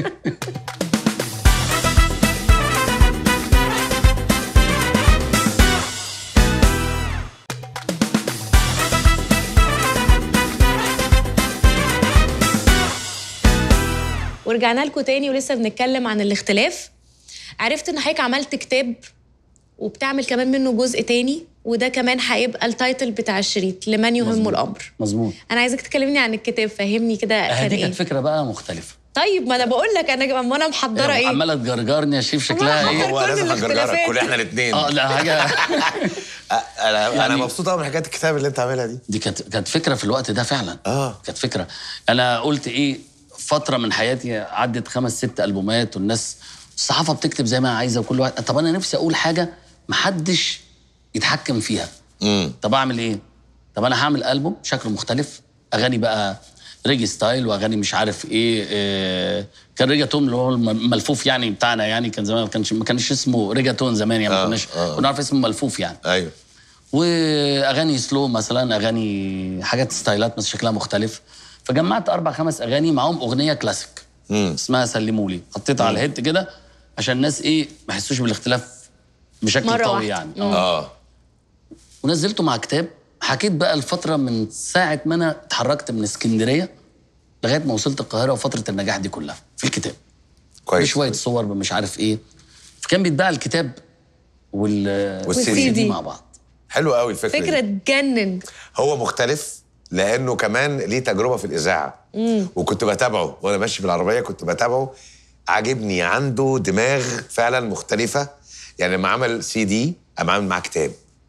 ورجعنا لكم تاني ولسه بنتكلم عن الاختلاف عرفت ان حضرتك عملت كتاب وبتعمل كمان منه جزء تاني وده كمان هيبقى التايتل بتاع الشريط لمن يهم الامر مظبوط انا عايزك تكلمني عن الكتاب فهمني كده كان دي ايه كانت فكره بقى مختلفه طيب ما انا بقول لك انا ما انا محضره ايه عماله تجرجرني يا شيف شكلها أمال ايه هو كل لازم هنجرجرك الاختلافات. كل احنا الاثنين اه لا حاجه انا انا يعني- مبسوط قوي من حكايه الكتاب اللي انت عاملها دي دي كانت كانت فكره في الوقت ده فعلا آه. كانت فكره انا قلت ايه فتره من حياتي عدت خمس ست البومات والناس الصحافه بتكتب زي ما عايزه وكل واحد طب انا نفسي اقول حاجه محدش يتحكم فيها امم طب اعمل ايه طب انا هعمل البوم شكله مختلف اغاني بقى ريجي ستايل واغاني مش عارف ايه, إيه كان ريجاتون اللي هو الملفوف يعني بتاعنا يعني كان زمان ما كانش ما كانش اسمه ريجاتون زمان يعني ما آه، كناش آه. كنا عارف اسمه ملفوف يعني ايوه واغاني سلو مثلا اغاني حاجات ستايلات بس شكلها مختلف فجمعت اربع خمس اغاني معاهم اغنيه كلاسيك مم. اسمها سلمولي حطيتها على الهيد كده عشان الناس ايه ما يحسوش بالاختلاف بشكل مرة قوي واحدة. يعني مم. اه اه ونزلته مع كتاب حكيت بقى الفتره من ساعه ما انا اتحركت من اسكندريه لغايه ما وصلت القاهره وفتره النجاح دي كلها في الكتاب كويس شويه صور مش عارف ايه فكان بيتباع الكتاب وال والسي دي. مع بعض حلو قوي الفكره فكره دي. تجنن هو مختلف لانه كمان ليه تجربه في الاذاعه وكنت بتابعه وانا ماشي بالعربيه كنت بتابعه عاجبني عنده دماغ فعلا مختلفه يعني لما عمل سي دي اما عمل معاه كتاب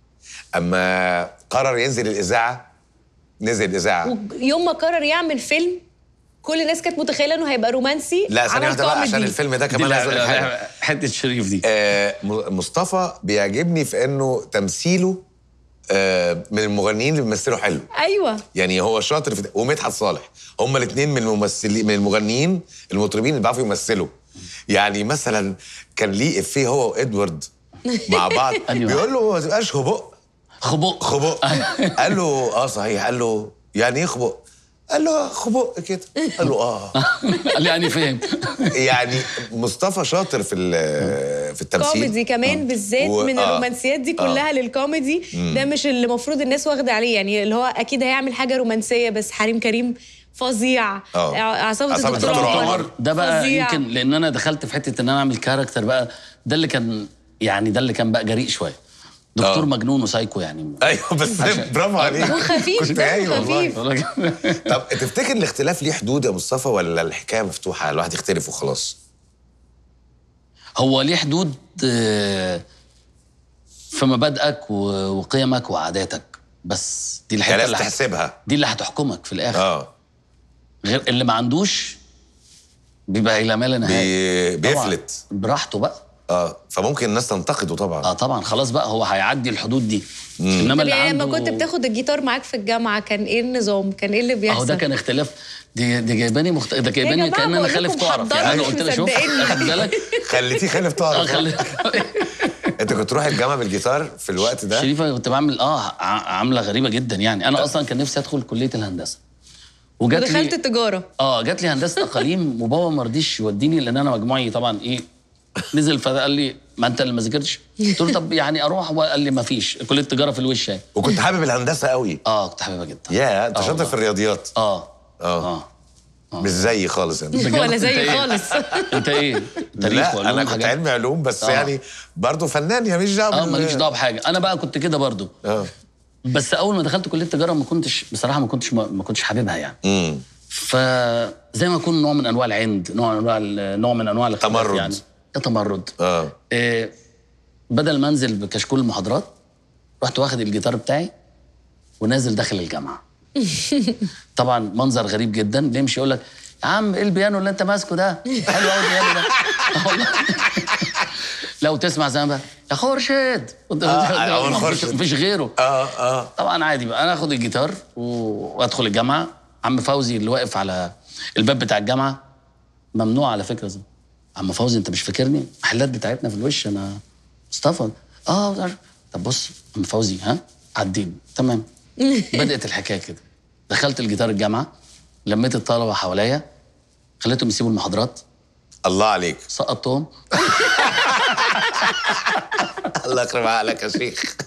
اما قرر ينزل الاذاعه نزل الاذاعه ويوم ما قرر يعمل فيلم كل الناس كانت متخيله انه هيبقى رومانسي لا ثانيه عمل واحده بقى عشان كوميدي. الفيلم ده دي كمان عايز اقول لك حاجه لا- حته شريف دي آه، م- مصطفى بيعجبني في انه تمثيله آه، من المغنيين اللي بيمثلوا حلو ايوه يعني هو شاطر في ده ومدحت صالح هما الاثنين من الممثلين من المغنيين المطربين اللي بيعرفوا يمثلوا يعني مثلا كان ليه افيه هو وادوارد مع بعض أيوة. بيقول له ما تبقاش خبق خبق خبق قال له اه صحيح قال له يعني ايه خبق قال له خبق كده قال له اه قال لي يعني فهم يعني مصطفى شاطر في ال- في التمثيل كوميدي كمان بالذات و- من آه. الرومانسيات دي كلها للكوميدي ده مش اللي المفروض الناس واخده عليه يعني اللي هو اكيد هيعمل حاجه رومانسيه بس حريم كريم فظيع آه. عصابه عصابة الدكتور الدكتور عمر عمر. ده بقى فظيع. يمكن لان انا دخلت في حته ان انا اعمل كاركتر بقى ده اللي كان يعني ده اللي كان بقى جريء شويه دكتور آه. مجنون وسايكو يعني ايوه بس برافو عليك وخفيف كنت دمه هايل والله. خفيف. طب تفتكر الاختلاف ليه حدود يا مصطفى ولا الحكايه مفتوحه الواحد يختلف وخلاص هو ليه حدود آه، في مبادئك و- وقيمك وعاداتك بس دي الحته يعني لازم اللي هت- تحسبها دي اللي هتحكمك في الاخر اه غير اللي ما عندوش بيبقى الى ما لا نهايه بي... طبعاً. بيفلت براحته بقى اه فممكن الناس تنتقده طبعا اه طبعا خلاص بقى هو هيعدي الحدود دي انما طب اللي يعني عنده لما كنت بتاخد الجيتار معاك في الجامعه كان ايه النظام كان ايه اللي بيحصل اهو ده كان اختلاف دي دي جايباني مخت... ده جايباني جماعة كان انا بقول خالف لكم تعرف يعني انا محضرة قلت مش لها شوف مصدقيني. خد بالك خليتيه خالف اه طارق خلي انت كنت تروح الجامعه بالجيتار في الوقت ده شريفه كنت بعمل اه ع- عامله غريبه جدا يعني انا اصلا كان نفسي ادخل كليه الهندسه وجات ودخلت لي التجاره اه جات لي هندسه اقاليم وبابا ما رضيش يوديني لان انا مجموعي طبعا ايه نزل فقال لي ما انت اللي ما ذاكرتش قلت له طب يعني اروح وقال لي ما فيش كليه التجاره في الوش يعني وكنت حابب الهندسه قوي اه كنت حاببها جدا يا انت آه شاطر والله. في الرياضيات اه اه اه مش زيي خالص يعني بجد؟ ولا أنت زي إيه؟ خالص انت ايه تاريخ لا وعلوم انا كنت حاجات؟ علمي علوم بس آه. يعني برضه فنان يا مش دعوه اه بال- ماليش دعوه بحاجه انا بقى كنت كده برضو اه بس اول ما دخلت كليه التجاره ما كنتش بصراحه ما كنتش ما, ما كنتش حاببها يعني امم فزي ما يكون نوع من انواع العند نوع من انواع ال- نوع من انواع الاختلاف تمرد. يعني تمرد اه إيه بدل ما انزل بكشكول المحاضرات رحت واخد الجيتار بتاعي ونازل داخل الجامعه طبعا منظر غريب جدا بيمشي يقول لك يا عم ايه البيانو اللي انت ماسكه ده حلو قوي البيانو ده آه والله. لو تسمع زمان بقى يا خورشيد آه، خورشيد. مفيش غيره اه اه طبعا عادي بقى انا اخد الجيتار و- وادخل الجامعه عم فوزي اللي واقف على الباب بتاع الجامعه ممنوع على فكره زي. عم فوزي انت مش فاكرني المحلات بتاعتنا في الوش انا مصطفى اه مش عارف. طب بص عم فوزي ها عديني تمام بدات الحكايه كده دخلت الجيتار الجامعه لميت الطلبه حواليا خليتهم يسيبوا المحاضرات الله عليك سقطتهم الله يكرم عقلك يا شيخ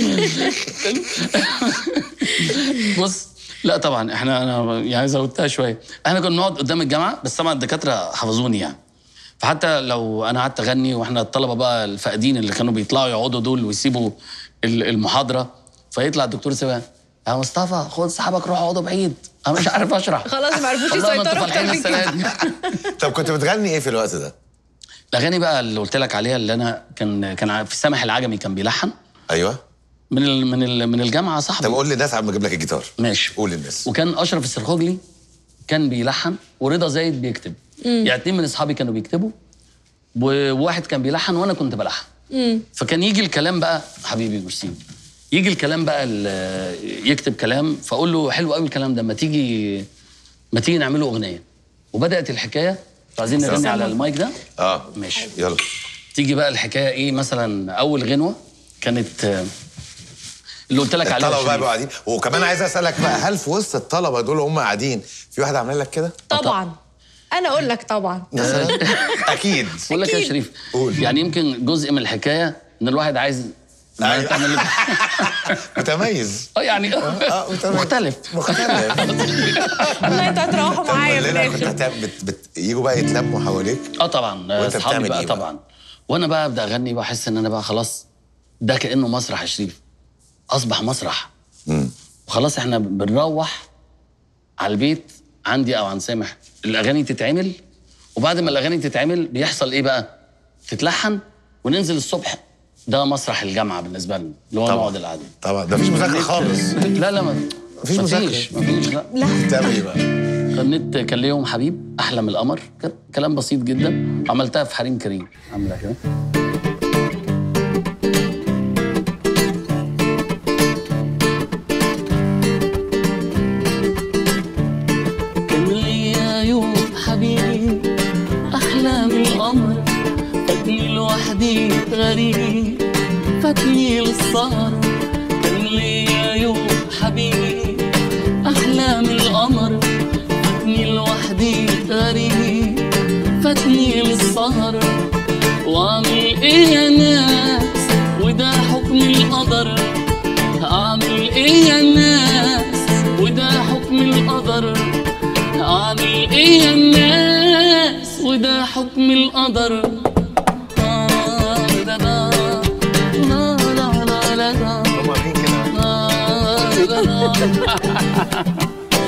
بص لا طبعا احنا انا يعني زودتها شويه احنا كنا بنقعد قدام الجامعه بس طبعا الدكاتره حفظوني يعني فحتى لو انا قعدت اغني واحنا الطلبه بقى الفاقدين اللي كانوا بيطلعوا يقعدوا دول ويسيبوا ال- المحاضره فيطلع الدكتور سوا يا مصطفى خد صحابك روحوا اقعدوا بعيد انا مش عارف اشرح خلاص ما عرفوش والله ما انتوا يسيطروا اكتر فالحين من كده السنه دي طب كنت بتغني ايه في الوقت ده؟ الاغاني بقى اللي قلت لك عليها اللي انا كان كان في سامح العجمي كان بيلحن ايوه من ال من ال من الجامعه صاحبي طب قول للناس قبل ما اجيب لك الجيتار ماشي قول للناس وكان اشرف السرخوجلي كان بيلحن ورضا زايد بيكتب يعني اتنين من اصحابي كانوا بيكتبوا وواحد كان بيلحن وانا كنت بلحن فكان يجي الكلام بقى حبيبي ميرسي يجي الكلام بقى ال- يكتب كلام فاقول له حلو قوي الكلام ده ما تيجي ما تيجي نعمله اغنيه وبدات الحكايه انتوا عايزين نغني على المايك ده اه ماشي يلا تيجي بقى الحكايه ايه مثلا اول غنوه كانت آه، اللي قلت لك عليها الطلبه بقى شريف. بقوا قاعدين وكمان عايز اسالك بقى هل في وسط الطلبه دول هم قاعدين في واحد عامل لك كده؟ طبعا انا اقول لك طبعا مثلا اكيد بقول لك يا أكيد. شريف قول. يعني يمكن جزء من الحكايه ان الواحد عايز ما أيوة. تعمل متميز اه يعني اه متميز مختلف مختلف والله انتوا هتروحوا طب معايا قول في لنا كنت الاخر هتعمل بت... بت... يجوا بقى يتلموا حواليك اه طبعا وأنت اصحابي بتعمل بقى إيه بقى؟ طبعا وانا بقى ابدا اغني واحس ان انا بقى خلاص ده كانه مسرح يا شريف اصبح مسرح مم. وخلاص احنا بنروح على البيت عندي او عند سامح الاغاني تتعمل وبعد ما الاغاني تتعمل بيحصل ايه بقى تتلحن وننزل الصبح ده مسرح الجامعه بالنسبه لنا اللي هو طبعا. نقعد القعده طبعا ده مفيش مذاكره خالص لا لا ما مفيش مفيش مفيش لا بتعمل ايه بقى؟ غنيت كان ليهم حبيب احلى من القمر كان كلام بسيط جدا عملتها في حريم كريم عامله كده كان ليا يوم حبيبي احلى من القمر فاتني لوحدي غريب فاتني للسهر كان ليا يوم حبيبي احلى من القمر فاتني لوحدي غريب فاتني للسهر واعمل ايه يا ناس وده حكم القدر اعمل ايه يا ناس وده حكم القدر اعمل ايه يا ناس وده حكم القدر آه، دا دا، لا لا لا لا لا. هم عاملين كده آه، دا دا.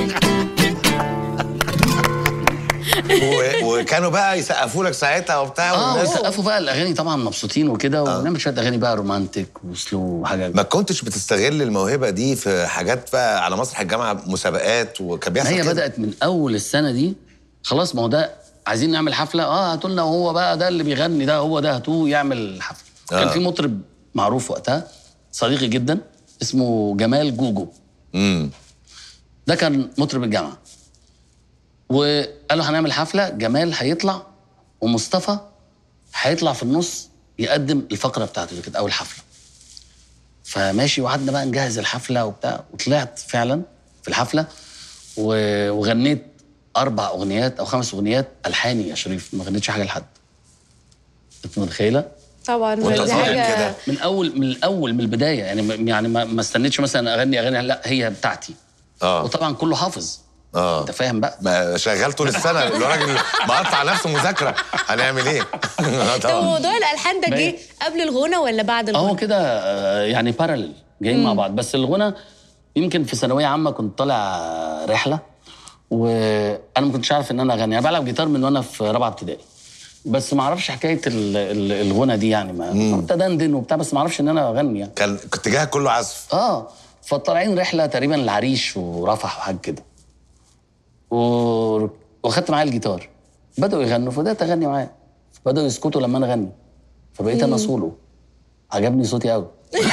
و... وكانوا بقى يسقفوا لك ساعتها وبتاع اه والناس وسقفوا بقى الاغاني طبعا مبسوطين وكده ونعمل شويه اغاني بقى رومانتك وسلو وحاجات ما كنتش بتستغل الموهبه دي في حاجات بقى على مسرح الجامعه مسابقات وكان بيحصل هي كده؟ بدات من اول السنه دي خلاص ما هو ده عايزين نعمل حفله اه هاتوا لنا وهو بقى ده اللي بيغني ده هو ده هاتوه يعمل حفله آه. كان في مطرب معروف وقتها صديقي جدا اسمه جمال جوجو امم ده كان مطرب الجامعه وقالوا هنعمل حفله جمال هيطلع ومصطفى هيطلع في النص يقدم الفقره بتاعته دي كانت اول حفله فماشي وقعدنا بقى نجهز الحفله وبتاع وطلعت فعلا في الحفله و- وغنيت اربع اغنيات او خمس اغنيات الحاني يا شريف ما غنيتش حاجه لحد انت متخيله طبعا وانت دي صغير حاجه كده من اول من الاول من البدايه يعني ما- يعني ما, ما استنيتش مثلا اغني اغاني لا هي بتاعتي اه وطبعا كله حافظ اه انت فاهم بقى ما شغال طول السنه الراجل مقطع نفسه مذاكره هنعمل ايه؟ آه طب طبعا موضوع الالحان ده جه باين. قبل الغنى ولا بعد اه الغنى؟ كده آه، يعني بارلل جايين مع بعض بس الغنى يمكن في ثانويه عامه كنت طالع رحله وانا ما كنتش عارف ان انا اغني انا بلعب جيتار من وانا في رابعه ابتدائي بس ما اعرفش حكايه ال- ال- الغنى دي يعني ما كنت دندن وبتاع بس ما اعرفش ان انا اغني يعني كان كنت جاهك كله عزف اه فطالعين رحله تقريبا العريش ورفح وحاجه كده و... واخدت معايا الجيتار بداوا يغنوا فبدات اغني معاهم بداوا يسكتوا لما انا اغني فبقيت انا سولو عجبني صوتي قوي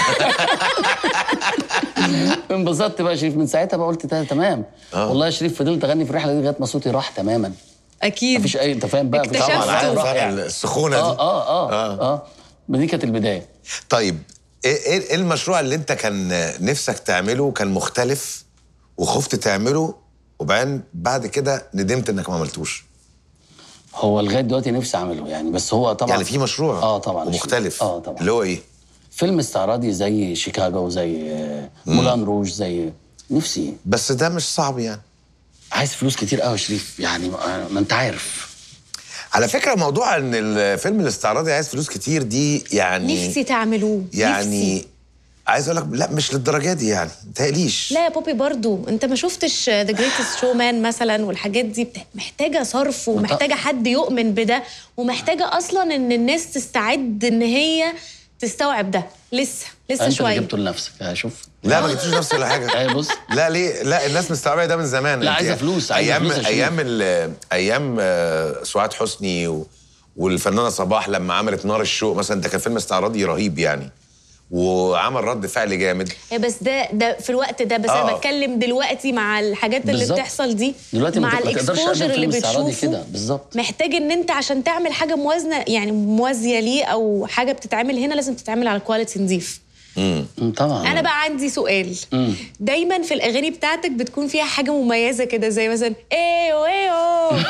انبسطت بقى يا شريف من ساعتها بقى قلت ده تمام والله يا شريف فضلت اغني في الرحله دي لغايه ما صوتي راح تماما اكيد مفيش اي انت فاهم بقى مفيش- اكتشفت. طبعا عارف راح فرق يعني. السخونه اه دي اه اه اه ما دي كانت البدايه طيب ايه ايه إيه المشروع اللي انت كان نفسك تعمله كان مختلف وخفت تعمله وبعدين بعد كده ندمت انك ما عملتوش هو لغايه دلوقتي نفسي اعمله يعني بس هو طبعا يعني في مشروع اه طبعا ومختلف اه طبعا اللي هو ايه فيلم استعراضي زي شيكاغو زي آه، مولان روج زي نفسي بس ده مش صعب يعني عايز فلوس كتير قوي يا شريف يعني ما ما انت عارف على فكره موضوع ان الفيلم الاستعراضي عايز فلوس كتير دي يعني نفسي تعملوه يعني نفسي. عايز اقول لك لا مش للدرجه دي يعني متهيأليش لا يا بوبي برضو انت ما شفتش ذا جريتست شو مان مثلا والحاجات دي بت- محتاجه صرف ومحتاجه حد يؤمن بده ومحتاجه اصلا ان الناس تستعد ان هي تستوعب ده لسه لسه انت اللي شويه جبته لنفسك آه، شوف لا ما جبتوش نفس ولا حاجه ايه بص لا ليه لا الناس مستوعبه ده من زمان لا، انت عايزة فلوس، عايزة ايام فلوس يا شريف. ايام ال- ايام آه، سعاد حسني و... والفنانه صباح لما عملت نار الشوق مثلا ده كان فيلم استعراضي رهيب يعني وعمل رد فعل جامد هي بس ده ده في الوقت ده بس انا آه. بتكلم دلوقتي مع الحاجات اللي بالظبط. بتحصل دي دلوقتي ما مع تق- ما تقدرش الاكسبوجر تعمل اللي فيلم استعراضي بتشوفه كده بالظبط محتاج ان انت عشان تعمل حاجه موازنه يعني موازيه ليه او حاجه بتتعمل هنا لازم تتعمل على كواليتي نظيف مم، طبعا انا بقى عندي سؤال مم. دايما في الاغاني بتاعتك بتكون فيها حاجه مميزه كده زي مثلا ايو ايو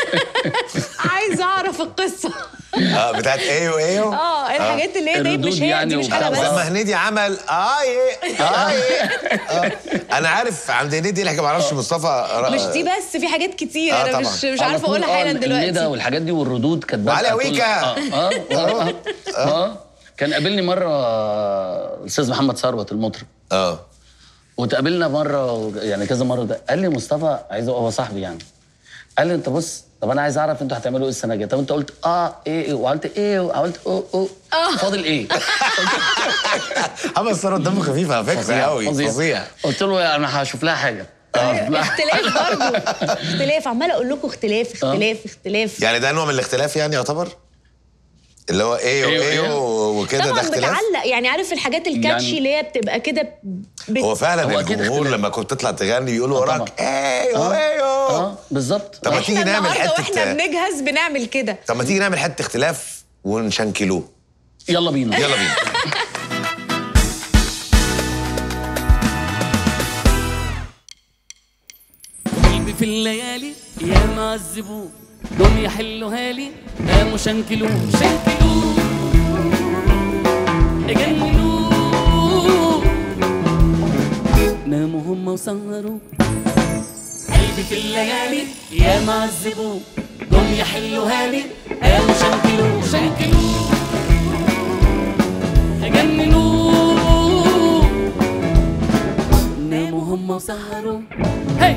عايزه اعرف القصه اه بتاعت ايو ايو اه الحاجات اللي هي دي الردود مش هي يعني دي مش وبتاع. حاجه بس لما هنيدي عمل اي اي انا عارف عند هنيدي اللي ما اعرفش مصطفى مش دي بس في حاجات كتير آه انا طبعاً. مش مش على عارفه طول، اقولها آه، حالا الندى دلوقتي والحاجات دي والردود كانت وعلي بادئة كل- ويكا. اه اه اه, آه, آه. كان قابلني مره آه، الاستاذ محمد ثروت المطرب اه وتقابلنا مره يعني كذا مره ده قال لي مصطفى عايز هو صاحبي يعني قال لي انت بص طب انا عايز اعرف انتوا هتعملوا ايه السنه الجايه طب انت قلت اه ايه ايه وعملت ايه وعملت او او فاضل ايه محمد ثروت دمه خفيف على فكره قوي فظيع قلت له انا هشوف لها حاجه هشوف لها اختلاف برضه اختلاف عماله اقول لكم اختلاف اختلاف اختلاف يعني ده نوع من الاختلاف يعني يعتبر اللي هو ايو إيو ايو إيو. وكده ده طبعا اختلاف بتعلق يعني عارف الحاجات الكاتشي يعني- اللي هي بتبقى كده بت... هو فعلا هو أكيد الجمهور اختلاف. لما كنت تطلع تغني بيقولوا آه وراك ايو اه ايو اه بالظبط طب ما احنا تيجي نعمل النهارده واحنا حته بنجهز بنعمل كده طب ما تيجي نعمل حته اختلاف ونشنكلوه يلا بينا يلا بينا قلبي في الليالي يا معذبوه دول يحلوها لي قاموا شنكلوه شنكلوه جننوه ناموا هم وسهروا قلبي في الليالي يا معذبوه دول يحلوها لي قاموا شنكلوه شنكلوه جننوه ناموا هم وسهروا هي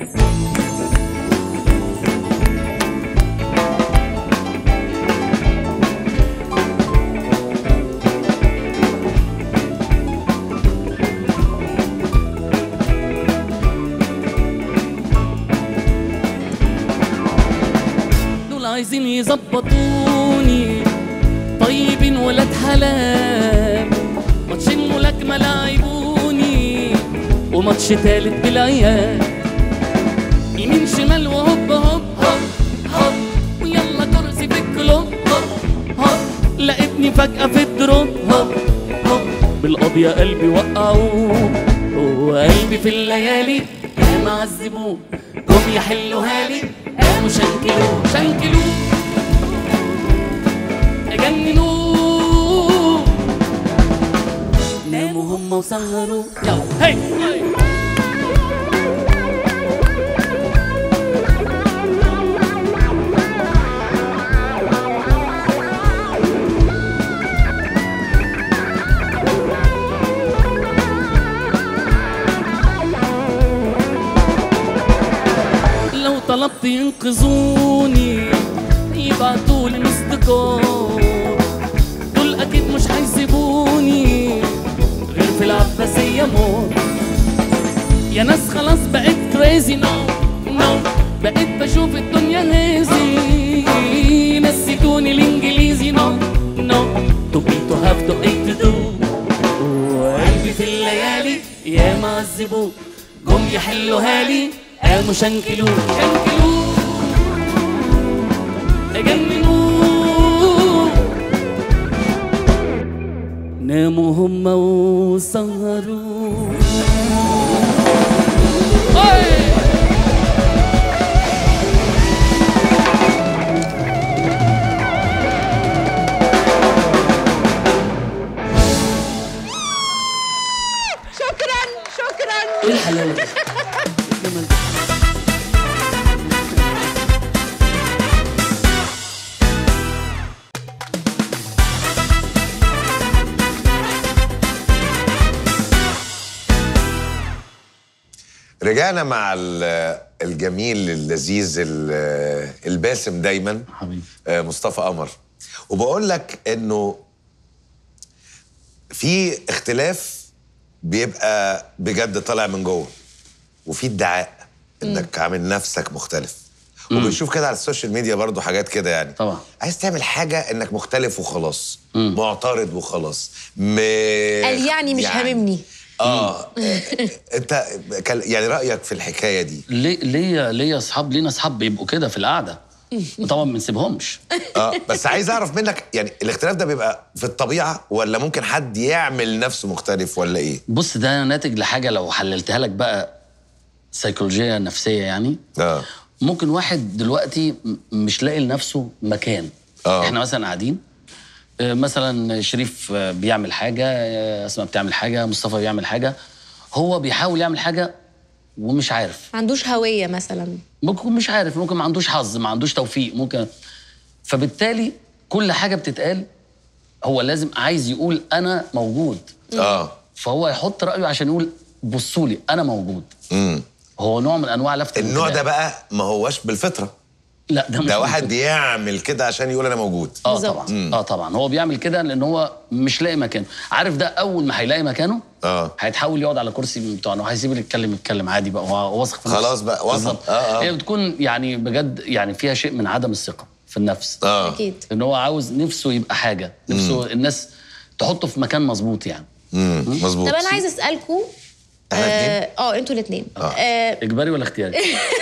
دول عايزين يظبطوني طيبين ولاد حلال ماتشين ملاكمة لاعبوني وماتش تالت بالعيال يمين شمال وهوب هوب هوب هوب ويلا كرسي في الكلوب هوب هوب لقيتني فجأة في الدروب هوب هوب بالقضية قلبي وقعوه هو قلبي في الليالي يا معذبوه جم يحلوها لي قاموا شنكلوه شنكلوه جننوه ناموا هم وسهروا يلا هي صحابتي ينقذوني يبعتولي مستكار دول اكيد مش هيسيبوني غير في العباسية موت يا ناس خلاص بقيت كريزي نو نو بقيت بشوف الدنيا هازي نسيتوني الانجليزي نو نو تو بي تو هاف تو ايه تو دو وقلبي في الليالي يا ما عذبوه جم يحلوها لي قاموا شنكلوه شنكلوه جننوه ناموا هما وسهروا شكرا شكرا ايه الحلاوه دي؟ الجمال ده. رجعنا مع ال- الجميل اللذيذ ال- الباسم دايما حبيبي آه، مصطفى قمر وبقول لك انه في اختلاف بيبقى بجد طالع من جوه وفي ادعاء انك عامل نفسك مختلف وبنشوف كده على السوشيال ميديا برضو حاجات كده يعني طبعا. عايز تعمل حاجه انك مختلف وخلاص معترض وخلاص م... قال يعني مش هاممني. اه انت كان- يعني رايك في الحكايه دي ليه ليه ليه اصحاب لينا اصحاب بيبقوا كده في القعده طبعا ما بنسيبهمش اه بس عايز اعرف منك يعني الاختلاف ده بيبقى في الطبيعه ولا ممكن حد يعمل نفسه مختلف ولا ايه؟ بص ده ناتج لحاجه لو حللتها لك بقى سيكولوجيه نفسيه يعني اه ممكن واحد دلوقتي م- مش لاقي لنفسه مكان آه. احنا مثلا قاعدين آه، مثلا شريف آه، بيعمل حاجه آه، اسماء بتعمل حاجه مصطفى بيعمل حاجه هو بيحاول يعمل حاجه ومش عارف ما عندوش هويه مثلا ممكن يكون مش عارف ممكن ما عندوش حظ ما عندوش توفيق ممكن فبالتالي كل حاجه بتتقال هو لازم عايز يقول انا موجود اه فهو يحط رايه عشان يقول بصوا لي انا موجود امم هو نوع من انواع لفت النوع ده الانتباه. بقى ما هوش بالفطره لا ده مش ده واحد موجود. يعمل كده عشان يقول انا موجود اه بالظبط. طبعا اه طبعا هو بيعمل كده لان هو مش لاقي مكانه عارف ده اول ما هيلاقي مكانه اه هيتحول يقعد على كرسي بتاعه وهيسيب اللي يتكلم يتكلم عادي بقى هو واثق في نفسه. خلاص بقى، وصل. بالظبط. آه، آه. هي بتكون يعني بجد يعني فيها شيء من عدم الثقه في النفس اه اكيد ان هو عاوز نفسه يبقى حاجه نفسه الناس تحطه في مكان مظبوط يعني امم مظبوط طب انا عايز اسالكم احنا الاتنين؟ اه آه، انتوا الاثنين آه. آه اجباري ولا اختياري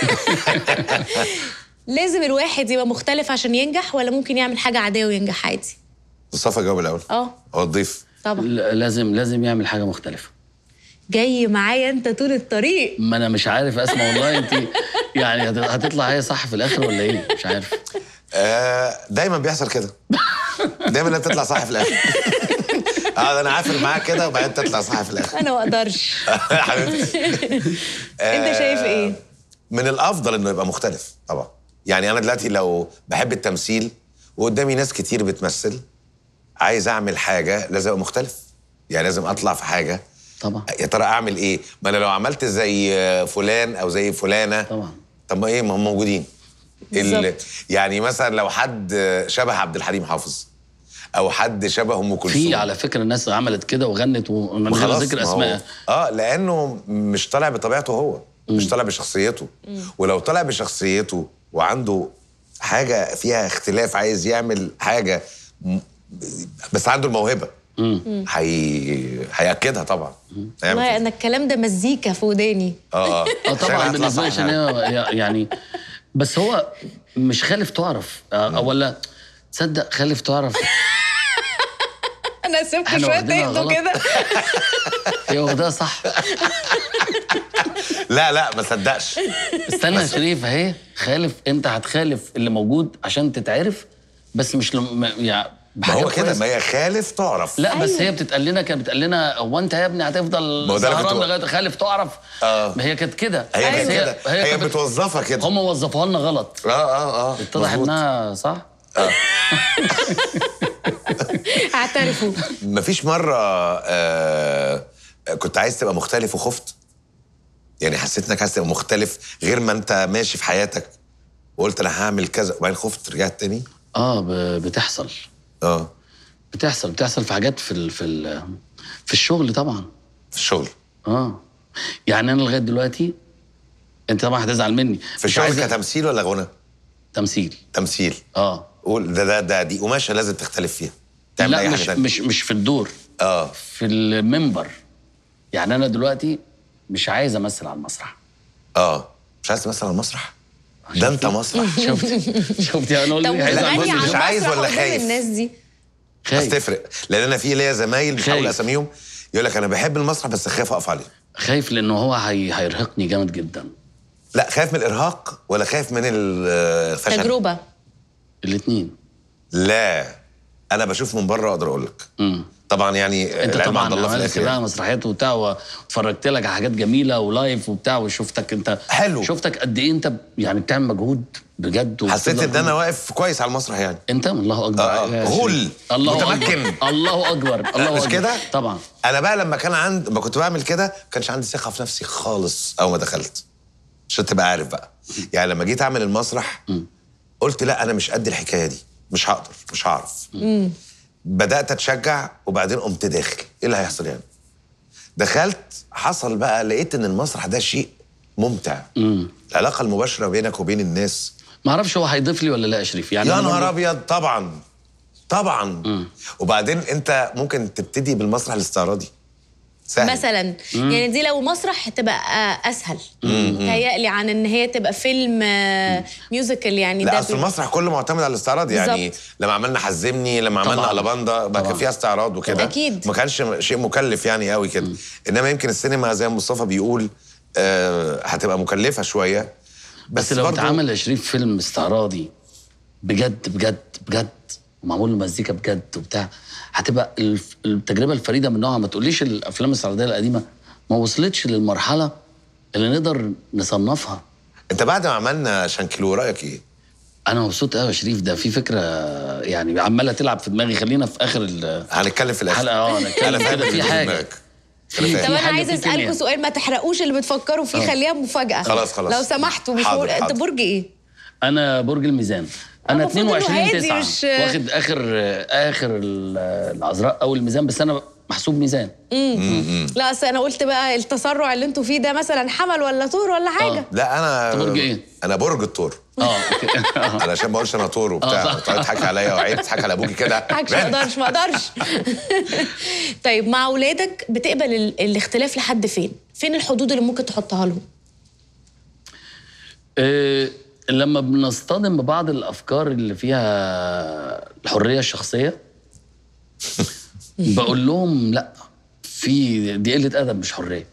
لازم الواحد يبقى مختلف عشان ينجح ولا ممكن يعمل حاجه عاديه وينجح عادي مصطفى جاوب الاول اه هو الضيف طبعا ل- لازم لازم يعمل حاجه مختلفه جاي معايا انت طول الطريق ما انا مش عارف اسمع والله انت يعني هت- هتطلع هي صح في الاخر ولا ايه مش عارف آه دايما بيحصل كده دايما انها بتطلع صح في الاخر اه ده انا عافر معاك كده وبعدين تطلع صح في الاخر انا ما اقدرش حبيبتي انت شايف ايه من الافضل انه يبقى مختلف طبعا يعني انا دلوقتي لو بحب التمثيل وقدامي ناس كتير بتمثل عايز اعمل حاجه لازم ابقى مختلف يعني لازم اطلع في حاجه طبعا يا ترى اعمل ايه ما انا لو عملت زي فلان او زي فلانه طبعا طب ما ايه ما هم موجودين ال- بالظبط. يعني مثلا لو حد شبه عبد الحليم حافظ او حد شبه ام كلثوم في على فكره الناس عملت كده وغنت ومن غير خلاص، ذكر ما هو- اسماء اه لانه مش طالع بطبيعته هو مش طالع بشخصيته ولو طالع بشخصيته وعنده حاجه فيها اختلاف عايز يعمل حاجه م- بس عنده الموهبه هي... هياكدها طبعا هيعمل والله كده. انا الكلام ده مزيكا في وداني اه اه اه عشان طبعا هطلع بالنسبه لي صح عشان يعني. هي يعني بس هو مش خالف تعرف آه، ولا تصدق خالف تعرف انا سبت إحنا شويه واخدينها تهدوا غلط. كده هي واخداها صح لا لا ما صدقش استنى يا شريف اهي خالف انت هتخالف اللي موجود عشان تتعرف بس مش لم... يعني ما هو بحاجة كده كويسة. ما هي خالف تعرف لا بس هي بتتقال لنا كانت بتقال لنا هو انت يا ابني هتفضل ما هو ده اللي سهران كنت- لغايه خالف تعرف آه. ما هي كانت كده هي بس كانت كده هي كانت بت- بتوظفها كده هم وظفوها لنا غلط اه اه اه اتضح مظبوط. انها صح اعترفوا مفيش مرة آه كنت عايز تبقى مختلف وخفت؟ يعني حسيت انك عايز تبقى مختلف غير ما انت ماشي في حياتك وقلت انا هعمل كذا وبعدين خفت رجعت تاني اه ب- بتحصل اه بتحصل بتحصل في حاجات في ال في ال في الشغل طبعا في الشغل اه يعني انا لغايه دلوقتي انت طبعا هتزعل مني في مش الشغل عايز- كتمثيل ولا غنى تمثيل تمثيل اه قول ده ده ده دي قماشه لازم تختلف فيها تعمل لا اي مش حاجه تانية. مش مش في الدور اه في المنبر يعني انا دلوقتي مش عايز امثل على المسرح اه مش عايز تمثل على المسرح ده انت مسرح شفت شفت يعني انا طب اقول هيزعل وتغني بص، على مش المسرح عايز ولا قدام خايف؟ الناس دي بس خايف تفرق لان انا في ليا زمايل مش هقول خايف. اساميهم يقول لك انا بحب المسرح بس خايف اقف عليه خايف لانه هو هي... هيرهقني جامد جدا لا خايف من الارهاق ولا خايف من الفشل تجربه الاثنين لا انا بشوف من بره اقدر اقول لك امم طبعا يعني انت العلم طبعا عند الله في عملت الاخر بقى يعني. مسرحيات وبتاع واتفرجت لك على حاجات جميله ولايف وبتاع وشفتك انت حلو. شفتك قد ايه انت يعني بتعمل مجهود بجد حسيت وبتقدر- ان انا واقف كويس على المسرح يعني انت الله اكبر آه، آه. يا غول. شريف. الله متمكن. اكبر الله اكبر الله مش اكبر كده؟ طبعا انا بقى لما كان عند ما كنت بعمل كده ما كانش عندي ثقه في نفسي خالص اول ما دخلت عشان تبقى عارف بقى يعني لما جيت اعمل المسرح قلت لا انا مش قد الحكايه دي مش هقدر مش هعرف بدات اتشجع وبعدين قمت داخل ايه اللي هيحصل يعني دخلت حصل بقى لقيت ان المسرح ده شيء ممتع العلاقه المباشره بينك وبين الناس ما اعرفش هو هيضيف لي ولا لا يا شريف يعني يا أنا نهار برضه- ابيض طبعا طبعا وبعدين انت ممكن تبتدي بالمسرح الاستعراضي سهل مثلا يعني دي لو مسرح هتبقى آه، اسهل تهيألي عن ان هي تبقى فيلم آه، ميوزيكال يعني لا ده اصل بي- المسرح كله معتمد على الاستعراض يعني بالظبط. لما عملنا حزمني لما عملنا طبعاً. الاباندا ما كان طبعاً. فيها استعراض وكده أكيد. ما كانش شيء مكلف يعني قوي كده انما يمكن السينما زي ما مصطفى بيقول آه هتبقى مكلفه شويه بس لو برضو- اتعمل يا شريف فيلم استعراضي بجد بجد بجد ومعمول له مزيكا بجد وبتاع هتبقى الف- التجربه الفريده من نوعها ما تقوليش الافلام الاستعراضيه القديمه ما وصلتش للمرحله اللي نقدر نصنفها انت بعد ما عملنا شانكلو رايك ايه؟ انا مبسوط قوي يا شريف ده في فكره يعني عماله تلعب في دماغي خلينا في اخر ال- هنتكلم في الاخر الحلقه اه انا نتكلم فاهم كده اللي في حاجه دماغك. في- أنا في فاهم. طب انا حاجة عايزه في اسالكم كيمياء. سؤال ما تحرقوش اللي بتفكروا فيه خليها مفاجاه خلاص، خلاص. لو سمحتوا مش حاضر، مقول- انت حاضر. برج ايه انا برج الميزان انا المفروض إنه 22 هادي 9 مش- واخد اخر اخر ال- العذراء او الميزان بس انا محسوب ميزان لا اصل انا قلت بقى التسرع اللي انتوا فيه ده مثلا حمل ولا طور ولا حاجه لا انا أنت برج إيه؟ انا برج الثور اه أوكي. علشان ما اقولش انا طور آه، وبتاع صح. تقعد تضحك عليا وعيب تضحك على ابوكي كده حاجة ما اقدرش ما اقدرش طيب مع اولادك بتقبل ال- الاختلاف لحد فين فين الحدود اللي ممكن تحطها لهم آه، لما بنصطدم ببعض الافكار اللي فيها الحريه الشخصيه بقول لهم لا في دي قله ادب مش حريه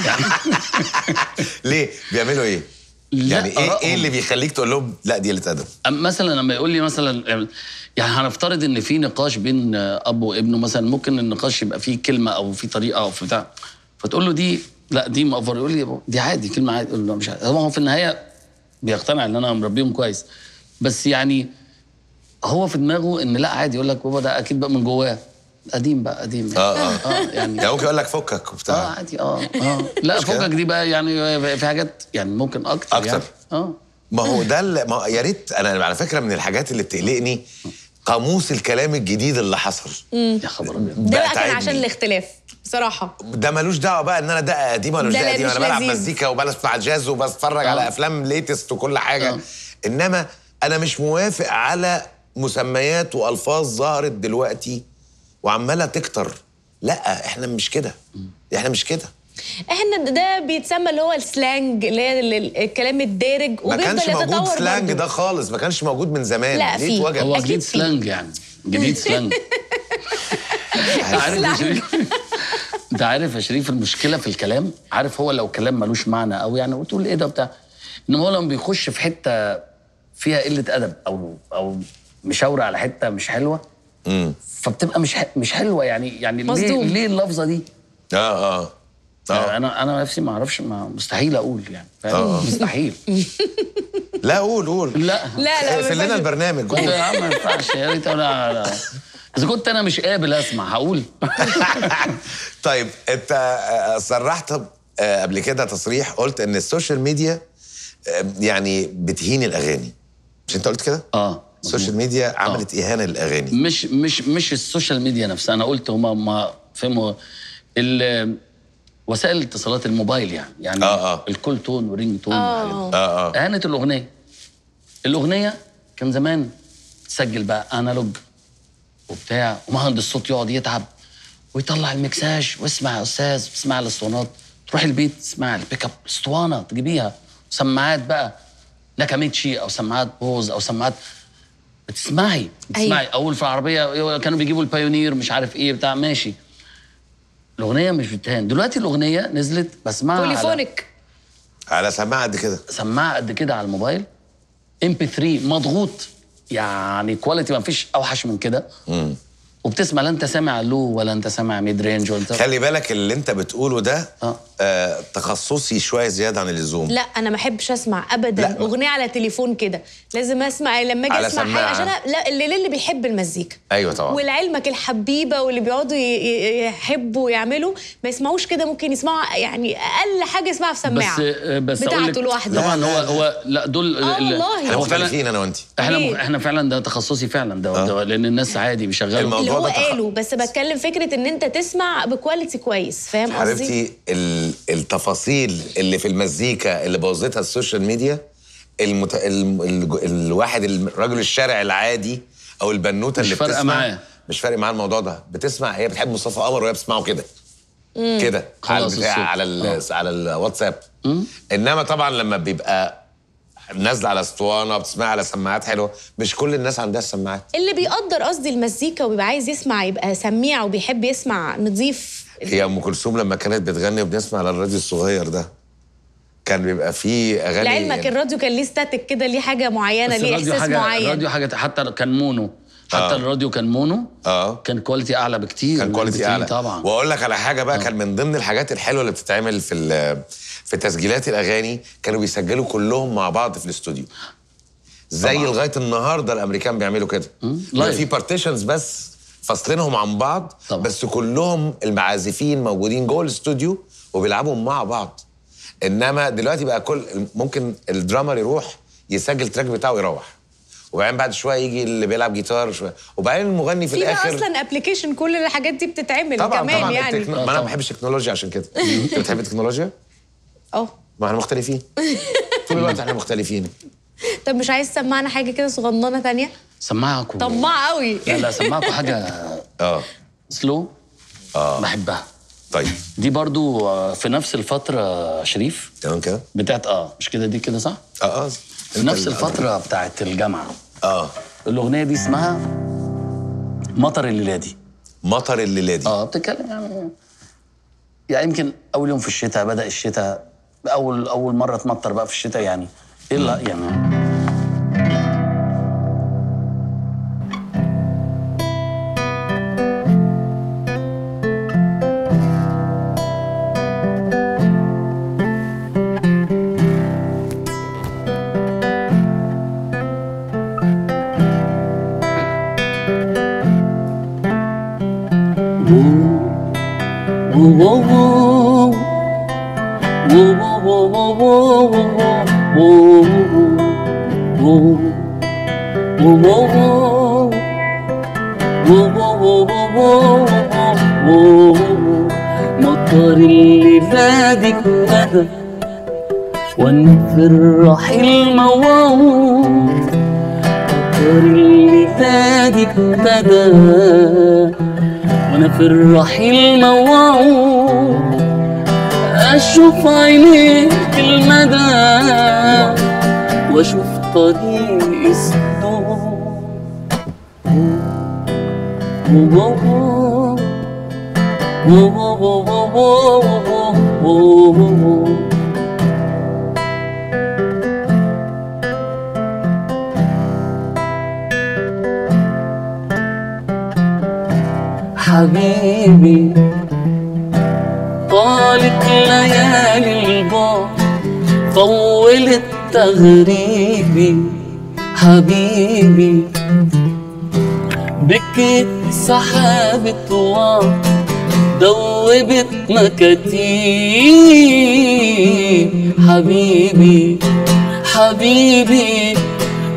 ليه بيعملوا ايه لا، يعني ايه آرائهم. ايه اللي بيخليك تقول لهم لا دي قله ادب أم- مثلا لما يقول لي مثلا يعني هنفترض ان في نقاش بين اب وابنه مثلا ممكن النقاش يبقى فيه كلمه او في طريقه او في بتاع فتقول له دي لا دي مأفور يقول لي دي عادي كلمه عادي يقول له مش عادي هو في النهايه بيقتنع ان انا مربيهم كويس بس يعني هو في دماغه ان لا عادي يقول لك بابا ده اكيد بقى من جواه قديم بقى قديم يعني. اه اه اه يعني يعني ممكن يقول لك فكك اه وبتاع عادي اه اه لا مش كده؟ فوقك دي بقى يعني في حاجات يعني ممكن اكتر أكتر. يعني. اه ما هو ده اللي ما يا ريت انا على فكره من الحاجات اللي بتقلقني قاموس الكلام الجديد اللي حصل يا خبر ابيض ده بقى كان تعبني. عشان الاختلاف بصراحه ده ملوش دعوه بقى ان انا ده قديم ولا مش ده ده لا قديم مش انا بلعب لذيذ. مزيكا وبسمع جاز وبتفرج آه. على افلام ليتست وكل حاجه آه. انما انا مش موافق على مسميات والفاظ ظهرت دلوقتي وعماله تكتر لا احنا مش كده احنا مش كده احنا ده بيتسمى اللي هو السلانج اللي هي ال- ال- الكلام الدارج ما وبيفضل كانش موجود يتطور سلانج برضه. ده خالص ما كانش موجود من زمان لا، ليه في. اتوجد هو أكيد جديد في. سلانج يعني جديد سلانج عارف يا شريف انت عارف يا شريف المشكله في الكلام عارف هو لو كلام ملوش معنى او يعني وتقول ايه ده بتاع انما هو لما بيخش في حته فيها قله ادب او او مشاوره على حته مش حلوه فبتبقى مش ح- مش حلوه يعني يعني ليه مصدوم. ليه اللفظه دي؟ اه اه اه انا انا نفسي ما اعرفش ما مستحيل اقول يعني آه. فاهم؟ مستحيل لا قول قول لا لا لا اقفل لنا ما- البرنامج كنت قول يا عم ما ينفعش يا ريت انا أنا- اذا كنت انا مش قابل اسمع هقول طيب انت آه، صرحت آه، قبل كده تصريح قلت ان السوشيال ميديا آه، يعني بتهين الاغاني مش انت قلت كده اه السوشيال ميديا عملت اهانه للاغاني مش مش مش السوشيال ميديا نفسها انا قلت هما ما فهموا ال- وسائل الاتصالات الموبايل يعني يعني آه، آه. الكول تون والرينج تون آه. والحاجات دي. اه اه اهانه الاغنيه الاغنيه كان زمان تسجل بقى انالوج وبتاع ومهندس الصوت يقعد يتعب ويطلع المكساج واسمع يا استاذ اسمع الاسطوانات تروح البيت تسمع البيك اب اسطوانه تجيبيها سماعات بقى ناكاميتشي او سماعات بوز او سماعات بتسمعي بتسمعي أيوة. اول في العربيه كانوا بيجيبوا البايونير مش عارف ايه بتاع ماشي الاغنيه مش بتهان دلوقتي الاغنيه نزلت بسمعها على بوليفونيك على سماعه قد كده سماعه قد كده على الموبايل ام بي 3 مضغوط يعني كواليتي ما فيش اوحش من كده وبتسمع لا انت سامع لو ولا انت سامع ميد رينج ولا انت خلي بالك اللي انت بتقوله ده آه. آه تخصصي شويه زياده عن اللزوم لا انا ما احبش اسمع ابدا لا. اغنيه على تليفون كده لازم اسمع لما اجي على اسمع سماعة. حاجه عشان أنا- لا اللي اللي بيحب المزيكا ايوه طبعا ولعلمك الحبيبه واللي بيقعدوا ي- ي- يحبوا يعملوا ما يسمعوش كده ممكن يسمعوا يعني اقل حاجه يسمعها في سماعه بس بس أقول لك بتاعته لوحده طبعا لا، هو لا. هو لا دول آه ال- والله. احنا هو فعلا مختلفين انا وانت احنا ليه؟ احنا فعلا ده تخصصي فعلا ده, ده لان الناس عادي بيشغلوا الموضوع اللي هو ده تخ- قاله بس بتكلم فكره ان انت تسمع بكواليتي كويس فاهم قصدي؟ حبيبتي ال- التفاصيل اللي في المزيكا اللي بوظتها السوشيال ميديا المت... ال... ال... الواحد الرجل الشارع العادي او البنوته مش اللي فارقة بتسمع معاه. مش فارق معاه الموضوع ده بتسمع هي بتحب مصطفى قمر وهي بتسمعه كده كده على خلاص البتاع الصوت. على ال... على الواتساب انما طبعا لما بيبقى نازله على اسطوانه بتسمع على سماعات حلوه مش كل الناس عندها السماعات اللي بيقدر قصدي المزيكا وبيبقى عايز يسمع يبقى سميع وبيحب يسمع نظيف هي ام كلثوم لما كانت بتغني وبنسمع على الراديو الصغير ده كان بيبقى فيه اغاني لعلمك الراديو كان ليه ستاتيك كده ليه حاجه معينه بس ليه الراديو احساس حاجه معين الراديو حاجه حتى كان مونو حتى آه. الراديو كان مونو اه كان كواليتي اعلى بكتير كان من كواليتي MP3 اعلى طبعا واقول لك على حاجه بقى كان من ضمن الحاجات الحلوه اللي بتتعمل في ال- في تسجيلات الاغاني كانوا بيسجلوا كلهم مع بعض في الاستوديو زي طبعاً. لغايه النهارده الامريكان بيعملوا كده بيبقى لايف. في بارتيشنز بس فاصلينهم عن بعض طبعاً. بس كلهم المعازفين موجودين جوه الاستوديو وبيلعبوا مع بعض انما دلوقتي بقى كل ممكن الدرامر يروح يسجل تراك بتاعه ويروح وبعدين بعد شويه يجي اللي بيلعب جيتار شويه وبعدين المغني في, في بقى الاخر اصلا ابلكيشن كل الحاجات دي بتتعمل طبعا كمان طبعا يعني التكنو... ما انا ما بحبش التكنولوجيا عشان كده انت بتحب التكنولوجيا؟ اه ما احنا مختلفين طول الوقت احنا مختلفين طب مش عايز تسمعنا حاجه كده صغننه تانية سمعكم طماع قوي لا لا سمعكم حاجه اه سلو اه بحبها طيب دي برضو آه، في نفس الفترة شريف تمام كده؟ بتاعت اه مش كده دي كده صح؟ اه اه في نفس الفترة بتاعت الجامعة اه الأغنية دي اسمها مطر الليلة دي مطر الليله دي اه بتتكلم يعني يعني يمكن أول يوم في الشتاء بدأ الشتاء أول أول مرة تمطر بقى في الشتاء يعني إيه اللي يعني مطر الليلة دي ابتدى ونفرح الموت مطر الليلة دي ابتدى وانا في الرحيل موعود اشوف عينيك المدى واشوف طريق السدود حبيبي طالت ليالي البعد طولت تغريبي حبيبي بكت سحابة وعد دوبت مكاتيب حبيبي حبيبي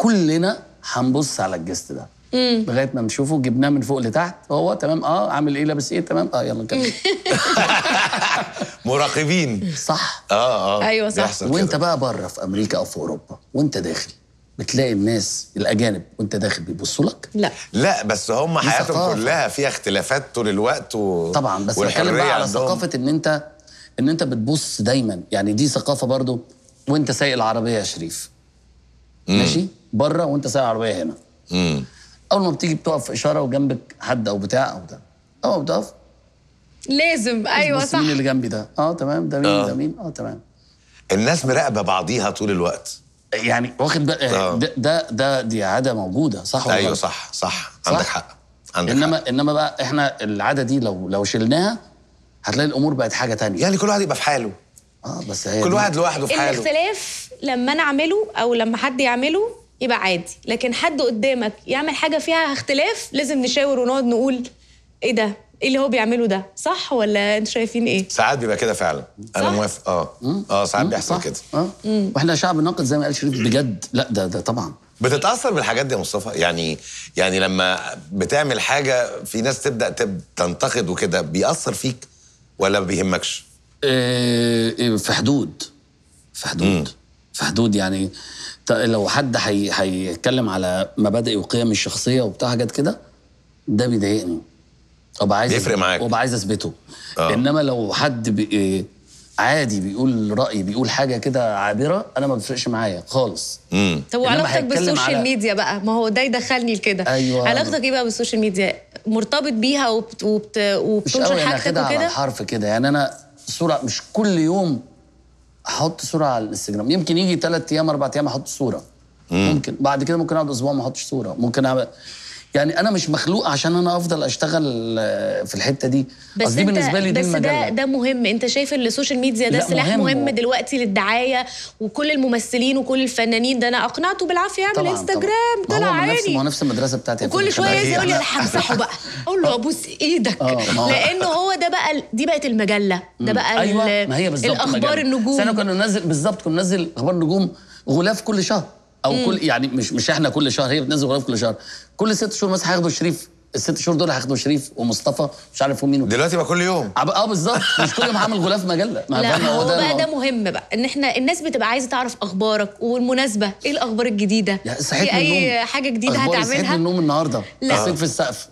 كلنا هنبص على الجست ده لغايه ما نشوفه جبناه من فوق لتحت هو تمام اه عامل ايه لابس ايه تمام اه يلا نكمل مراقبين صح اه اه أيوة صح. بيحصل وانت كده. بقى بره في امريكا او في اوروبا وانت داخل بتلاقي الناس الاجانب وانت داخل بيبصوا لك لا لا بس هم دي حياتهم ثقافة. كلها فيها اختلافات طول الوقت و... طبعا بس والحرية بتكلم بقى على عندهم. ثقافه ان انت ان انت بتبص دايما يعني دي ثقافه برضو وانت سايق العربيه يا شريف ماشي بره وانت سايق العربيه هنا مم. اول ما بتيجي بتقف في اشاره وجنبك حد او بتاع او ده اول ما بتقف لازم ايوه بص صح مين اللي جنبي ده اه تمام ده مين آه. ده مين اه تمام الناس مراقبه بعضيها طول الوقت يعني واخد بقى آه. ده, ده ده دي عاده موجوده صح ولا ايوه غلط؟ صح صح صح؟ عندك حق عندك حق. انما انما بقى احنا العاده دي لو لو شلناها هتلاقي الامور بقت حاجه تانية يعني كل واحد يبقى في حاله اه بس هي كل دي- واحد لوحده في حاله الاختلاف لما انا اعمله او لما حد يعمله يبقى عادي لكن حد قدامك يعمل حاجه فيها اختلاف لازم نشاور ونقعد نقول ايه ده ايه اللي هو بيعمله ده صح ولا انتوا شايفين ايه ساعات بيبقى كده فعلا انا صح؟ موافق اه اه ساعات بيحصل صح. كده اه واحنا شعب ناقد زي ما قال شريف بجد لا ده ده طبعا بتتاثر بالحاجات دي يا مصطفى يعني يعني لما بتعمل حاجه في ناس تبدا تب تنتقد وكده بيأثر فيك ولا ما بيهمكش إيه إيه في حدود في حدود في حدود يعني ت- لو حد هي- هيتكلم على مبادئي وقيمي الشخصيه وبتاع حاجات كده ده بيضايقني وابقى عايز بيفرق معاك. وابقى عايز اثبته آه. انما لو حد بي إيه عادي بيقول راي بيقول حاجه كده عابره انا ما بيفرقش معايا خالص امم طب إنما وعلاقتك هيتكلم بالسوشيال على- ميديا بقى ما هو ده يدخلني لكده أيوة. علاقتك ايه بقى بالسوشيال ميديا مرتبط بيها وبت... وبت... مش وبتنشر قوي انا حاجتك كده على وكده الحرف كده يعني انا صوره مش كل يوم احط صوره على الانستجرام يمكن يجي ثلاث ايام اربع ايام احط صوره ممكن بعد كده ممكن اقعد اسبوع ما احطش صوره ممكن اعمل يعني انا مش مخلوق عشان انا افضل اشتغل آه، في الحته دي بس قصدي انت بالنسبه لي دي بس ده المجله ده مهم انت شايف ان السوشيال ميديا ده لا، سلاح مهم. مهم, دلوقتي للدعايه وكل الممثلين وكل الفنانين ده انا اقنعته بالعافيه يعمل طبعا انستجرام طبعا. طلع ما هو من نفس ما هو عيني نفس المدرسه بتاعتي يا وكل فندم. شويه خلي ينزل يقول لي بالك. انا همسحه بقى اقول له ابوس ايدك آه، ما هو- لانه هو ده بقى دي بقت المجله ده بقى ايوه ال- ما هي بالظبط الاخبار مجلة. النجوم بس احنا كنا ننزل بالظبط كنا ننزل اخبار النجوم غلاف كل شهر او كل يعني مش مش احنا كل شهر هي بتنزل غلاف كل شهر كل ست شهور مثلا هياخدوا شريف الست شهور دول هياخدوا شريف ومصطفى مش عارف ومين دلوقتي بقى كل يوم عب- اه بالظبط مش كل يوم هعمل غلاف مجله ما لا فاهم هو بقى الموضوع. ده مهم بقى ان احنا الناس بتبقى عايزه تعرف اخبارك والمناسبه ايه الاخبار الجديده يا في صحيت من اي النوم حاجه جديده أخباري صحيت من هتعملها النوم النهارده لا. بصيت في السقف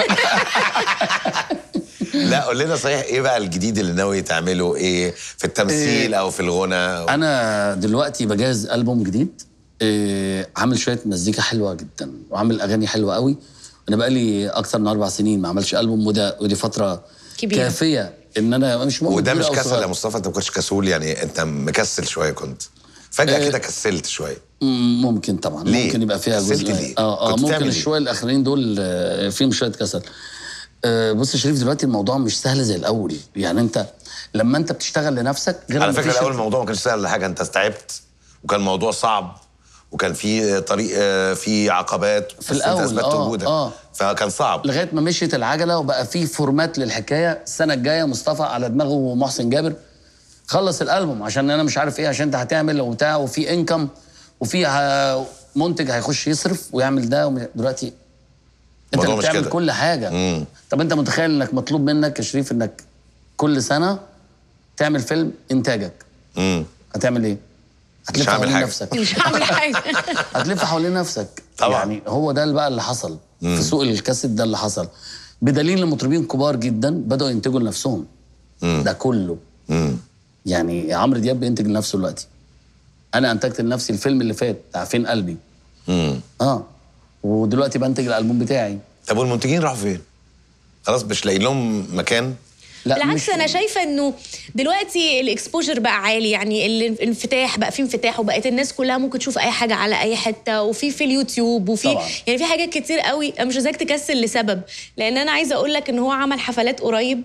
لا قول لنا صحيح ايه بقى الجديد اللي ناوي تعمله ايه في التمثيل إيه. او في الغنى انا دلوقتي بجهز البوم جديد إيه عامل شويه مزيكا حلوه جدا وعامل اغاني حلوه قوي انا بقالي اكتر من اربع سنين ما عملش البوم وده ودي فتره كبيرة. كافيه ان انا مش مهم وده كبير مش أو كسل صغير. يا مصطفى انت ما كنتش كسول يعني انت مكسل شويه كنت فجاه إيه. كده كسلت شويه مم، ممكن طبعا ليه؟ ممكن يبقى فيها كسلت جزء ليه؟ اه اه كنت ممكن بتعمل إيه؟ الشويه الاخرين دول آه، فيهم شويه كسل آه بص يا شريف دلوقتي الموضوع مش سهل زي الاول يعني انت لما انت بتشتغل لنفسك غير على لما فكره في الاول شركة- الموضوع ما كانش سهل ولا حاجه انت تعبت وكان الموضوع صعب وكان في طريق آه، في عقبات في بس انت الأول، اثبتت آه، وجودك آه. فكان صعب لغايه ما مشيت العجله وبقى في فورمات للحكايه السنه الجايه مصطفى على دماغه محسن جابر خلص الالبوم عشان انا مش عارف ايه عشان انت هتعمل وبتاع وفي انكم وفي ه- منتج هيخش يصرف ويعمل ده وم- دلوقتي انت الموضوع اللي مش بتعمل كده. كل حاجه مم. طب انت متخيل انك مطلوب منك يا شريف انك كل سنه تعمل فيلم انتاجك امم هتعمل ايه؟ هتلف هعمل حوالين حاجة. نفسك مش هعمل حاجه هتلف حوالين نفسك طبعا. يعني هو ده اللي بقى اللي حصل في سوق الكاسيت ده اللي حصل بدليل ان مطربين كبار جدا بداوا ينتجوا لنفسهم ده كله امم يعني عمرو دياب بينتج لنفسه دلوقتي انا انتجت لنفسي الفيلم اللي فات بتاع فين قلبي امم اه ودلوقتي بنتج الالبوم بتاعي طب والمنتجين راحوا فين؟ خلاص مش لاقيين لهم مكان لا بالعكس مش انا شايفه انه دلوقتي الاكسبوجر بقى عالي يعني الانفتاح بقى في انفتاح وبقت الناس كلها ممكن تشوف اي حاجه على اي حته وفي في اليوتيوب وفي طبعا. يعني في حاجات كتير قوي انا مش عايزاك تكسل لسبب لان انا عايزه اقول لك ان هو عمل حفلات قريب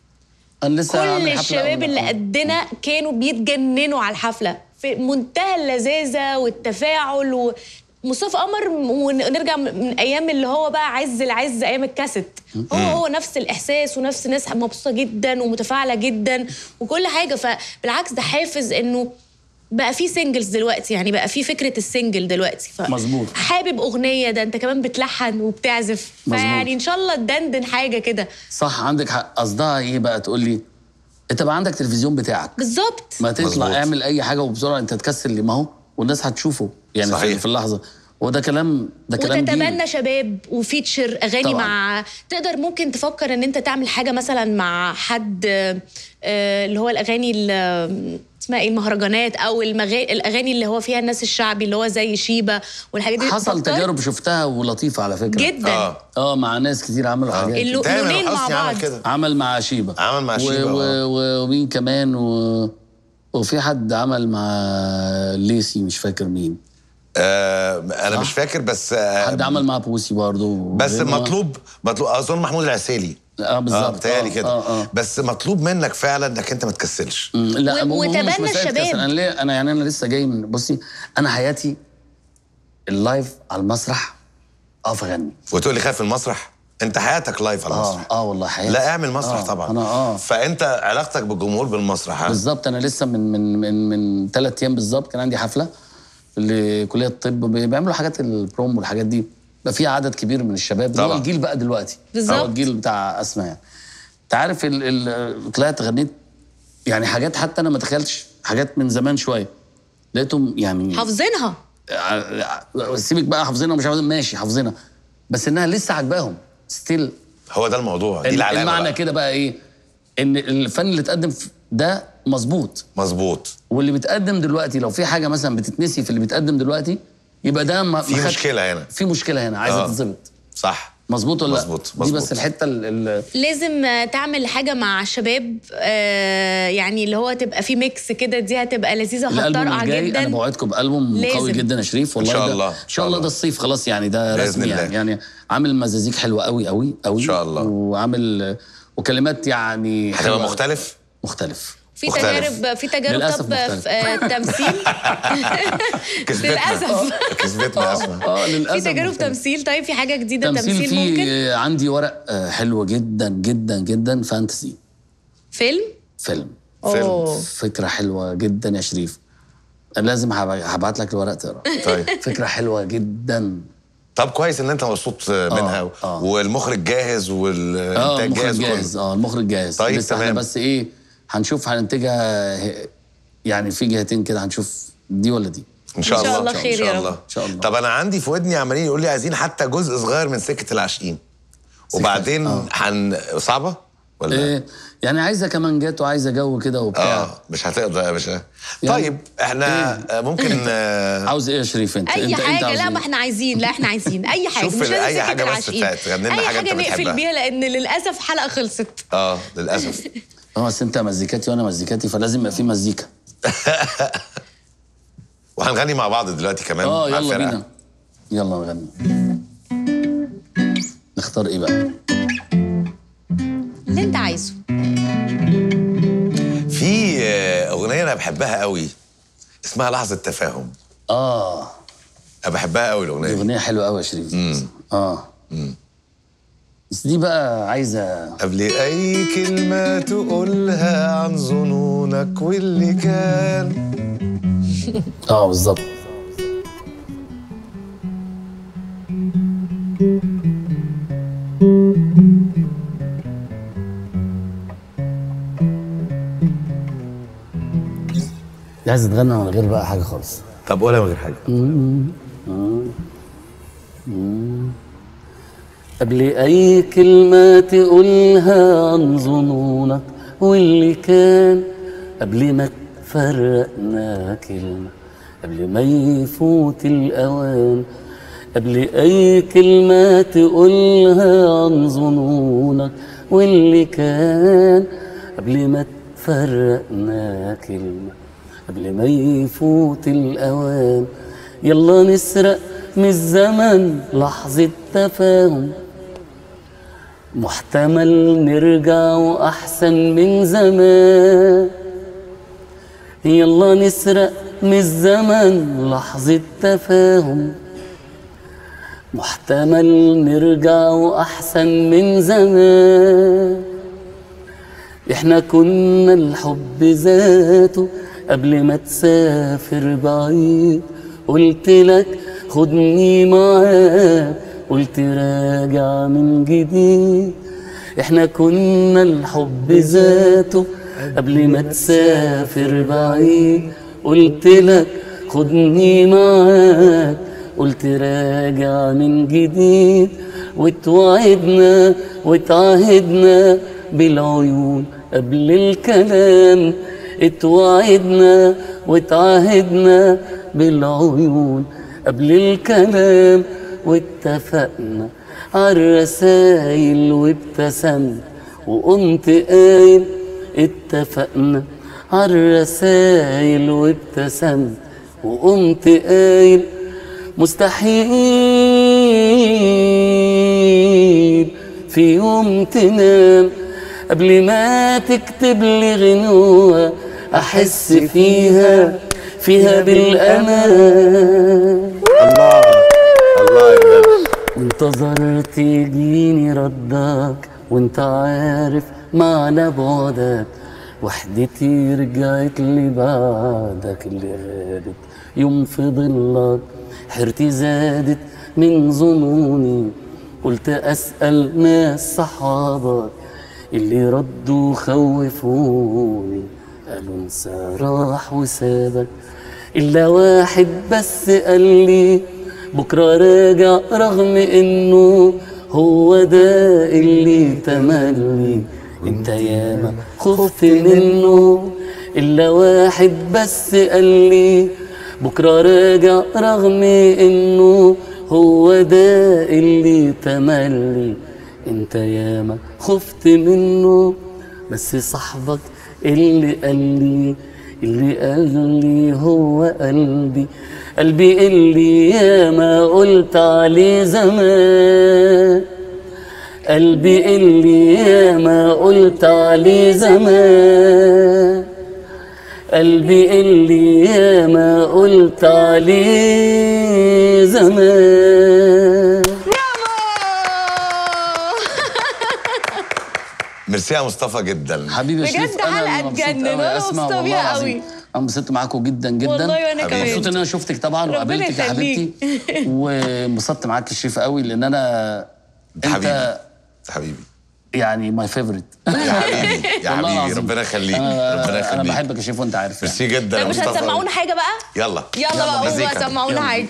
انا لسه كل عامل حفلة الشباب أول- اللي آه. قدنا كانوا بيتجننوا على الحفله في منتهى اللذاذه والتفاعل و مصطفى قمر ونرجع من ايام اللي هو بقى عز العز ايام الكاسيت هو هو نفس الاحساس ونفس الناس مبسوطه جدا ومتفاعله جدا وكل حاجه فبالعكس ده حافز انه بقى في سingles دلوقتي يعني بقى في فكره السنجل دلوقتي ف... مظبوط. حابب اغنيه ده انت كمان بتلحن وبتعزف مظبوط. فيعني ان شاء الله تدندن حاجه كده صح عندك حق قصدها ايه بقى تقول لي انت بقى عندك تلفزيون بتاعك بالظبط ما تطلع مظبوط. اعمل اي حاجه وبسرعه انت تكسل ليه ما هو والناس هتشوفه يعني صحيح. في, في اللحظه وده كلام ده كلام جيل. وتتبنى شباب وفيتشر اغاني طبعاً. مع تقدر ممكن تفكر ان انت تعمل حاجه مثلا مع حد آه، اللي هو الاغاني ال- اسمها ايه المهرجانات او المغا... الاغاني اللي هو فيها الناس الشعبي اللي هو زي شيبه والحاجات دي حصل تفكر تجارب شفتها ولطيفه على فكره جدا اه اه مع ناس كتير عملوا حاجات اللو- تامر لونين مع حسني عمل بعض. كده عمل مع شيبه عمل مع و- شيبة، و... آه. و... ومين كمان و... وفي حد عمل مع ليسي مش فاكر مين آه انا صح؟ مش فاكر بس آه حد عمل مع بوسي برضه بس غير- مطلوب مطلوب اظن محمود العسيلي اه بالظبط اه بتهيألي آه، كده آه آه. بس مطلوب منك فعلا انك انت ما تكسلش مم، لا و- هو- هو مش وتبنى مسألة الشباب. كسل. انا ليه انا يعني انا لسه جاي من بصي انا حياتي اللايف على المسرح اقف اغني وتقول لي خايف من المسرح انت حياتك لايف على اه المسرح اه والله حياتي لا اعمل مسرح آه طبعا انا اه فانت علاقتك بالجمهور بالمسرح ها؟ بالظبط انا لسه من من من من ثلاث ايام بالظبط كان عندي حفله في كليه الطب بي- بيعملوا حاجات البروم والحاجات دي بقى في عدد كبير من الشباب اللي هو طبعا. الجيل بقى دلوقتي بالظبط. هو الجيل بتاع اسماء يعني انت عارف ال ال طلعت غنيت يعني حاجات حتى انا ما تخيلتش حاجات من زمان شويه لقيتهم يعني حافظينها ع- سيبك بقى حافظينها ومش حافظينها ماشي حافظينها بس انها لسه عاجباهم ستيل هو ده الموضوع دي العلامه المعنى بقى. كده بقى ايه ان الفن اللي اتقدم في- ده مظبوط مظبوط واللي بيتقدم دلوقتي لو في حاجه مثلا بتتنسي في اللي بيتقدم دلوقتي يبقى ده ما في ما خدش- مشكلة هنا. في مشكله هنا عايزه آه. تتظبط صح مظبوط ولا لا؟ مظبوط، دي مظبوط. بس الحته ال ال لازم آه، تعمل حاجه مع الشباب آه، يعني اللي هو تبقى في ميكس كده دي هتبقى لذيذه الالبوم هتطرقع الجاي انا جدا بوعدكم بالبوم لازم. قوي جدا يا شريف والله إن شاء ده- الله، ان شاء الله ده الصيف خلاص يعني ده بإذن رسمي الله. يعني يعني عامل مزازيك حلوه قوي قوي قوي إن شاء الله. وعامل وكلمات يعني هتبقى حلوة. مختلف مختلف في مختلف. تجارب في تجارب للأسف طب مختلف. في آه، تمثيل كسبتنا للأسف. كسبتنا اسمع اه في للاسف تجارب مختلف. تمثيل طيب في حاجه جديده تمثيل تمثيل, في ممكن آه، عندي ورق آه، حلو جدا جدا جدا فانتسي فيلم فيلم فيلم فكره حلوه جدا يا شريف لازم هبعت لك الورق تقرا طيب فكره حلوه جدا طب كويس ان انت مبسوط منها آه. والمخرج جاهز اه والانتاج المخرج جاهز جاهز كله اه المخرج جاهز طيب، لسه احنا تمام. بس ايه هنشوف هننتجها ه- يعني في جهتين كده هنشوف دي ولا دي ان شاء إن شاء الله الله خير ان شاء يا رب. الله إن شاء الله. طب انا عندي في ودني عمالين يقول لي عايزين حتى جزء صغير من سكه العاشقين وبعدين آه. حن صعبه ولا إيه يعني عايزه كمانجات وعايزه جو كده وبتاع اه مش هتقدر يا باشا طيب احنا آه، ممكن آه، عاوز ايه يا شريف انت اي انت انت حاجه عاوز لا إيه؟ ما احنا عايزين لا احنا عايزين اي حاجه شوف مش ال- لازم أي سكة حاجة بس العاشقين. تغني لنا اي حاجة حاجه أنت نقفل بتحبها. بيها لان للاسف حلقه خلصت اه للاسف اه بس انت مزيكاتي وانا مزيكاتي فلازم يبقى في مزيكا وهنغني مع بعض دلوقتي كمان اه مع يلا الفرقة. بينا يلا نغني نختار ايه بقى اللي انت عايزه في آه، اغنيه انا بحبها قوي اسمها لحظه تفاهم اه انا بحبها قوي الاغنيه دي دي اغنيه حلوه قوي يا شريف اه بس دي بقى عايزه قبل اي كلمه تقولها عن ظنونك واللي كان اه بالظبط دي عايزه تغنى من غير بقى حاجه خالص طب قولها من غير حاجه قبل أي كلمة تقولها عن ظنونك واللي كان قبل ما تفرقنا كلمة قبل ما يفوت الأوان قبل أي كلمة تقولها عن ظنونك واللي كان قبل ما تفرقنا كلمة قبل ما يفوت الأوان يلا نسرق من الزمن لحظة تفاهم محتمل نرجع وأحسن من زمان يلا نسرق من الزمن لحظة تفاهم محتمل نرجع وأحسن من زمان احنا كنا الحب ذاته قبل ما تسافر بعيد قلت لك خدني معاك قلت راجع من جديد احنا كنا الحب ذاته قبل ما تسافر بعيد قلت لك خدني معاك قلت راجع من جديد وتوعدنا وتعهدنا بالعيون قبل الكلام اتوعدنا وتعهدنا بالعيون قبل الكلام واتفقنا عالرسايل وابتسمت وقمت قايل اتفقنا عالرسايل وابتسمت وقمت قايل مستحيل في يوم تنام قبل ما تكتب لي غنوة أحس فيها فيها بالأمان الله الله يا جدع وانتظرت يجيني ردك وانت عارف معنى بعدك وحدتي رجعت لي بعدك اللي غابت يوم في ضلك حيرتي زادت من ظنوني قلت أسأل ناس صحابك اللي ردوا خوفوني قالوا انسى راح وسابك إلا واحد بس قال لي بكرة راجع رغم إنه هو ده اللي تملي انت ياما خفت منه إلا واحد بس قال لي بكرة راجع رغم إنه هو ده اللي تملي انت ياما خفت منه بس صاحبك اللي قال لي اللي قال لي هو قلبي قلبي اللي ياما قلت عليه زمان قلبي اللي ياما قلت عليه زمان قلبي اللي ياما قلت عليه زمان ميرسي يا مصطفى جدا حبيبي يا بجد شريف انا حلقة مبسوط تجنن، قوي أنا يا اسماء مبسوطة والله بيها العظيم قوي. انا انبسطت معاكم جدا جدا والله وأنا حبيبي. كمان. مبسوط ان انا شفتك طبعا ربنا وقابلتك يا يخليك. حبيبتي وانبسطت معاك يا شريف قوي لان انا حبيبي انت حبيبي يعني ماي فيفورت يا حبيبي يا حبيبي ربنا يخليك ربنا انا يخليك بحبك يا شريف وانت عارف يعني. ميرسي جدا يا طب مش مصطفى هتسمعونا حاجة بقى؟ يلا يلا بقى قوموا مزيكا. بقى سمعونا يلا. حاجة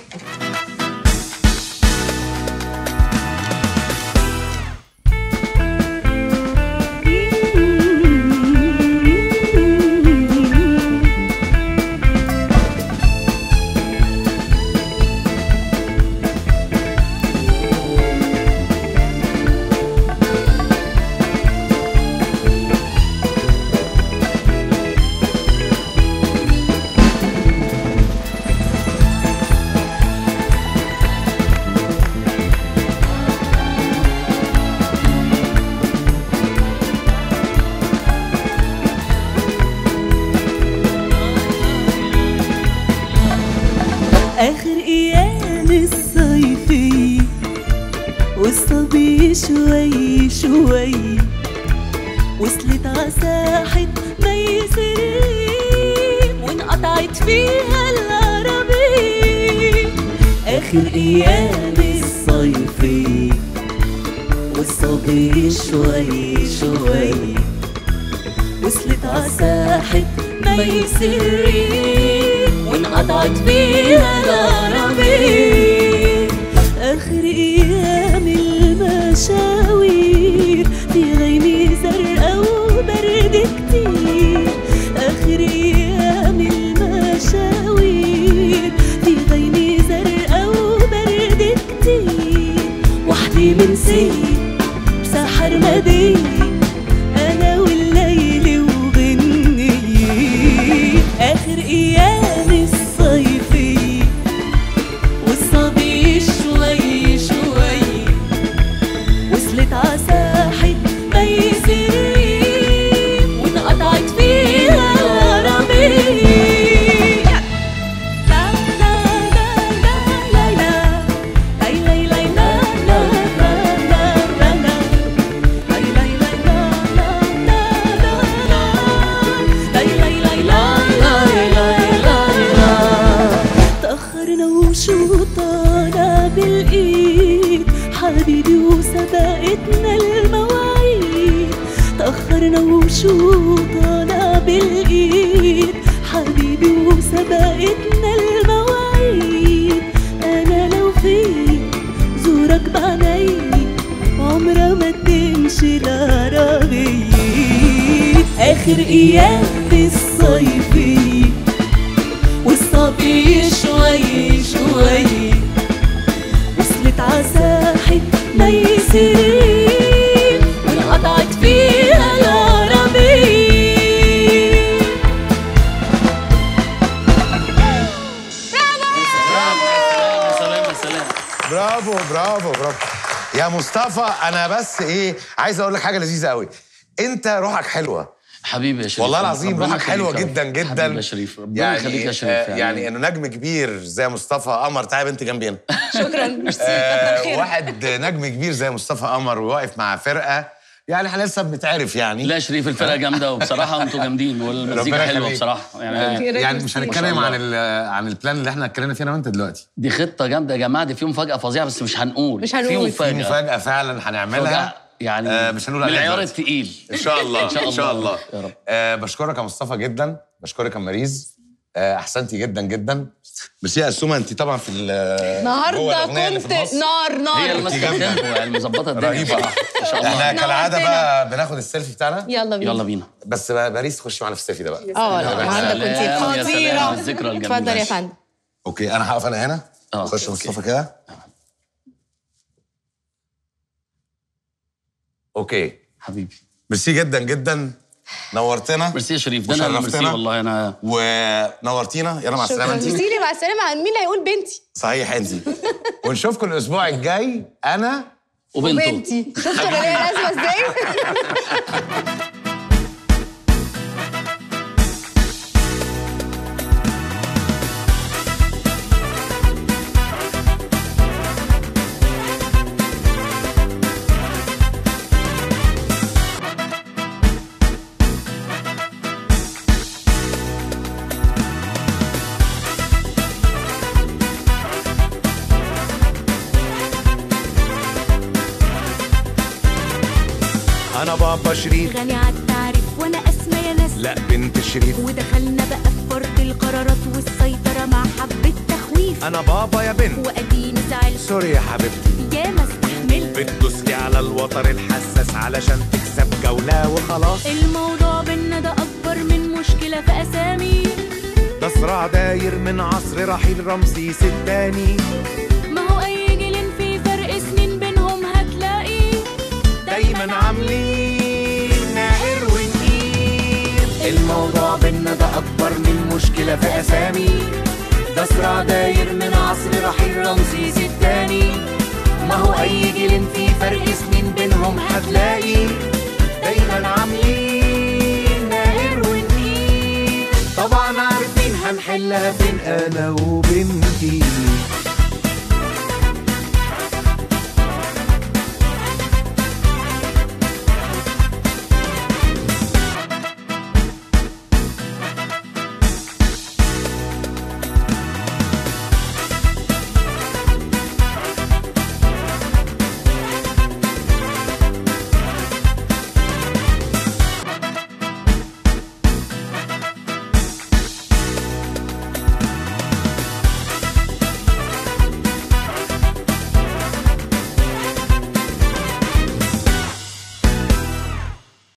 آخر أيام الصيفية والصبي شوي شوي وصلت عساحة ميسرين وانقطعت فيها العربية آخر أيام الصيفية والصبي شوي شوي وصلت عساحة ميسرين وانقطعت فيها العربية آخر أيام المشاوير في غيمة زرقاء وبرد كتير آخر أيام المشاوير في غيمة زرقاء وبرد كتير وحدي من سيد بسحر مدين أنا والليل وغنية آخر أيام الصيفية والصبي شوي شوي وصلت عسى فكرنا وشو طالع بالايد حبيبي وسبقتنا المواعيد انا لو فيك زورك بعيني عمرها ما تمشي العربية اخر ايام الصيفية والصبي شوي شوي وصلت عساحة ميسرين وانقطعت فيها العربية سلام سلام سلام برافو برافو برافو يا مصطفى انا بس ايه عايز اقول لك حاجه لذيذه قوي انت روحك حلوه حبيبي يا شريف والله العظيم ربنا روحك حلوه يخليك يا جدا رب. جدا حبيبي يا شريف ربنا يخليك يا شريف آه، يعني انه نجم كبير زي مصطفى قمر تعالى بنت جنبي هنا شكرا ميرسي آه، كتر خيرك. واحد نجم كبير زي مصطفى قمر وواقف مع فرقه يعني احنا لسه بنتعرف يعني لا يا شريف الفرقه جامده وبصراحه انتوا جامدين والمزيكا ربنا حلوه يخليك. بصراحه يعني يعني مش ما هنتكلم شاء عن الله. ال- عن البلان اللي احنا اتكلمنا فيه انا وانت دلوقتي دي خطه جامده يا جماعه دي في مفاجاه فظيعه بس مش هنقول مش هنقول. في في مفاجاه مفاجاه فعلا هنعملها مفاجأة يعني آه، مش هنقول من عليها العيار دلوقتي. التقيل ان شاء الله إن شاء ان شاء الله. الله يا رب. آه بشكرك يا مصطفى جدا بشكرك يا ماريز آه احسنتي جدا جدا بس يا اسومه انت طبعا في ال- جوه النهارده الأغنية اللي كنت في النص. نار هي نار اللي ماسكه جامدة. التيمبو يعني مظبطه الدنيا رهيبة. بصراحه ما شاء الله احنا كالعاده نورتنا. بقى بناخد السيلفي بتاعنا يلا بينا يلا بينا بس بقى باريس تخش معانا في السيلفي ده بقى اه لا يا النهارده سلام، يا كنت سلام خطيره على الذكرى الجميلة. اتفضل يا فندم اوكي انا هقف انا هنا اه، خش اوكي. مصطفى كده اوكي حبيبي ميرسي جدا جدا نورتنا ميرسي يا شريف ده انا ميرسي وشرفتنا. والله انا ونورتينا يلا مع السلامه شكرا انت ميرسي لي مع السلامه مين اللي هيقول بنتي صحيح انت ونشوفكم الاسبوع الجاي انا وبنته بنتي شفتوا انا ليا لازمه ازاي انا بابا شريف غني عالتعريف وانا اسمى يا ناس لا بنت شريف ودخلنا بقى في فرض القرارات والسيطرة مع حبة تخويف انا بابا يا بنت واديني زعلت سوري يا حبيبتي يا ما استحملت بتدوسلي على الوتر الحساس علشان تكسب جولة وخلاص الموضوع بينا ده اكبر من مشكلة في اسامي ده صراع داير من عصر رحيل رمسيس الثاني ما هو اي جيل في فرق سنين بينهم هتلاقي دايما عاملين ناقر ونقيل الموضوع بينا ده اكبر من مشكلة في اسامي ده صراع داير من عصر رحيل رمسيس الثاني ما هو اي جيل في فرق سنين بينهم هتلاقي دايما عاملين ناقر ونقيل طبعا عارفين هنحلها فين انا وبنتي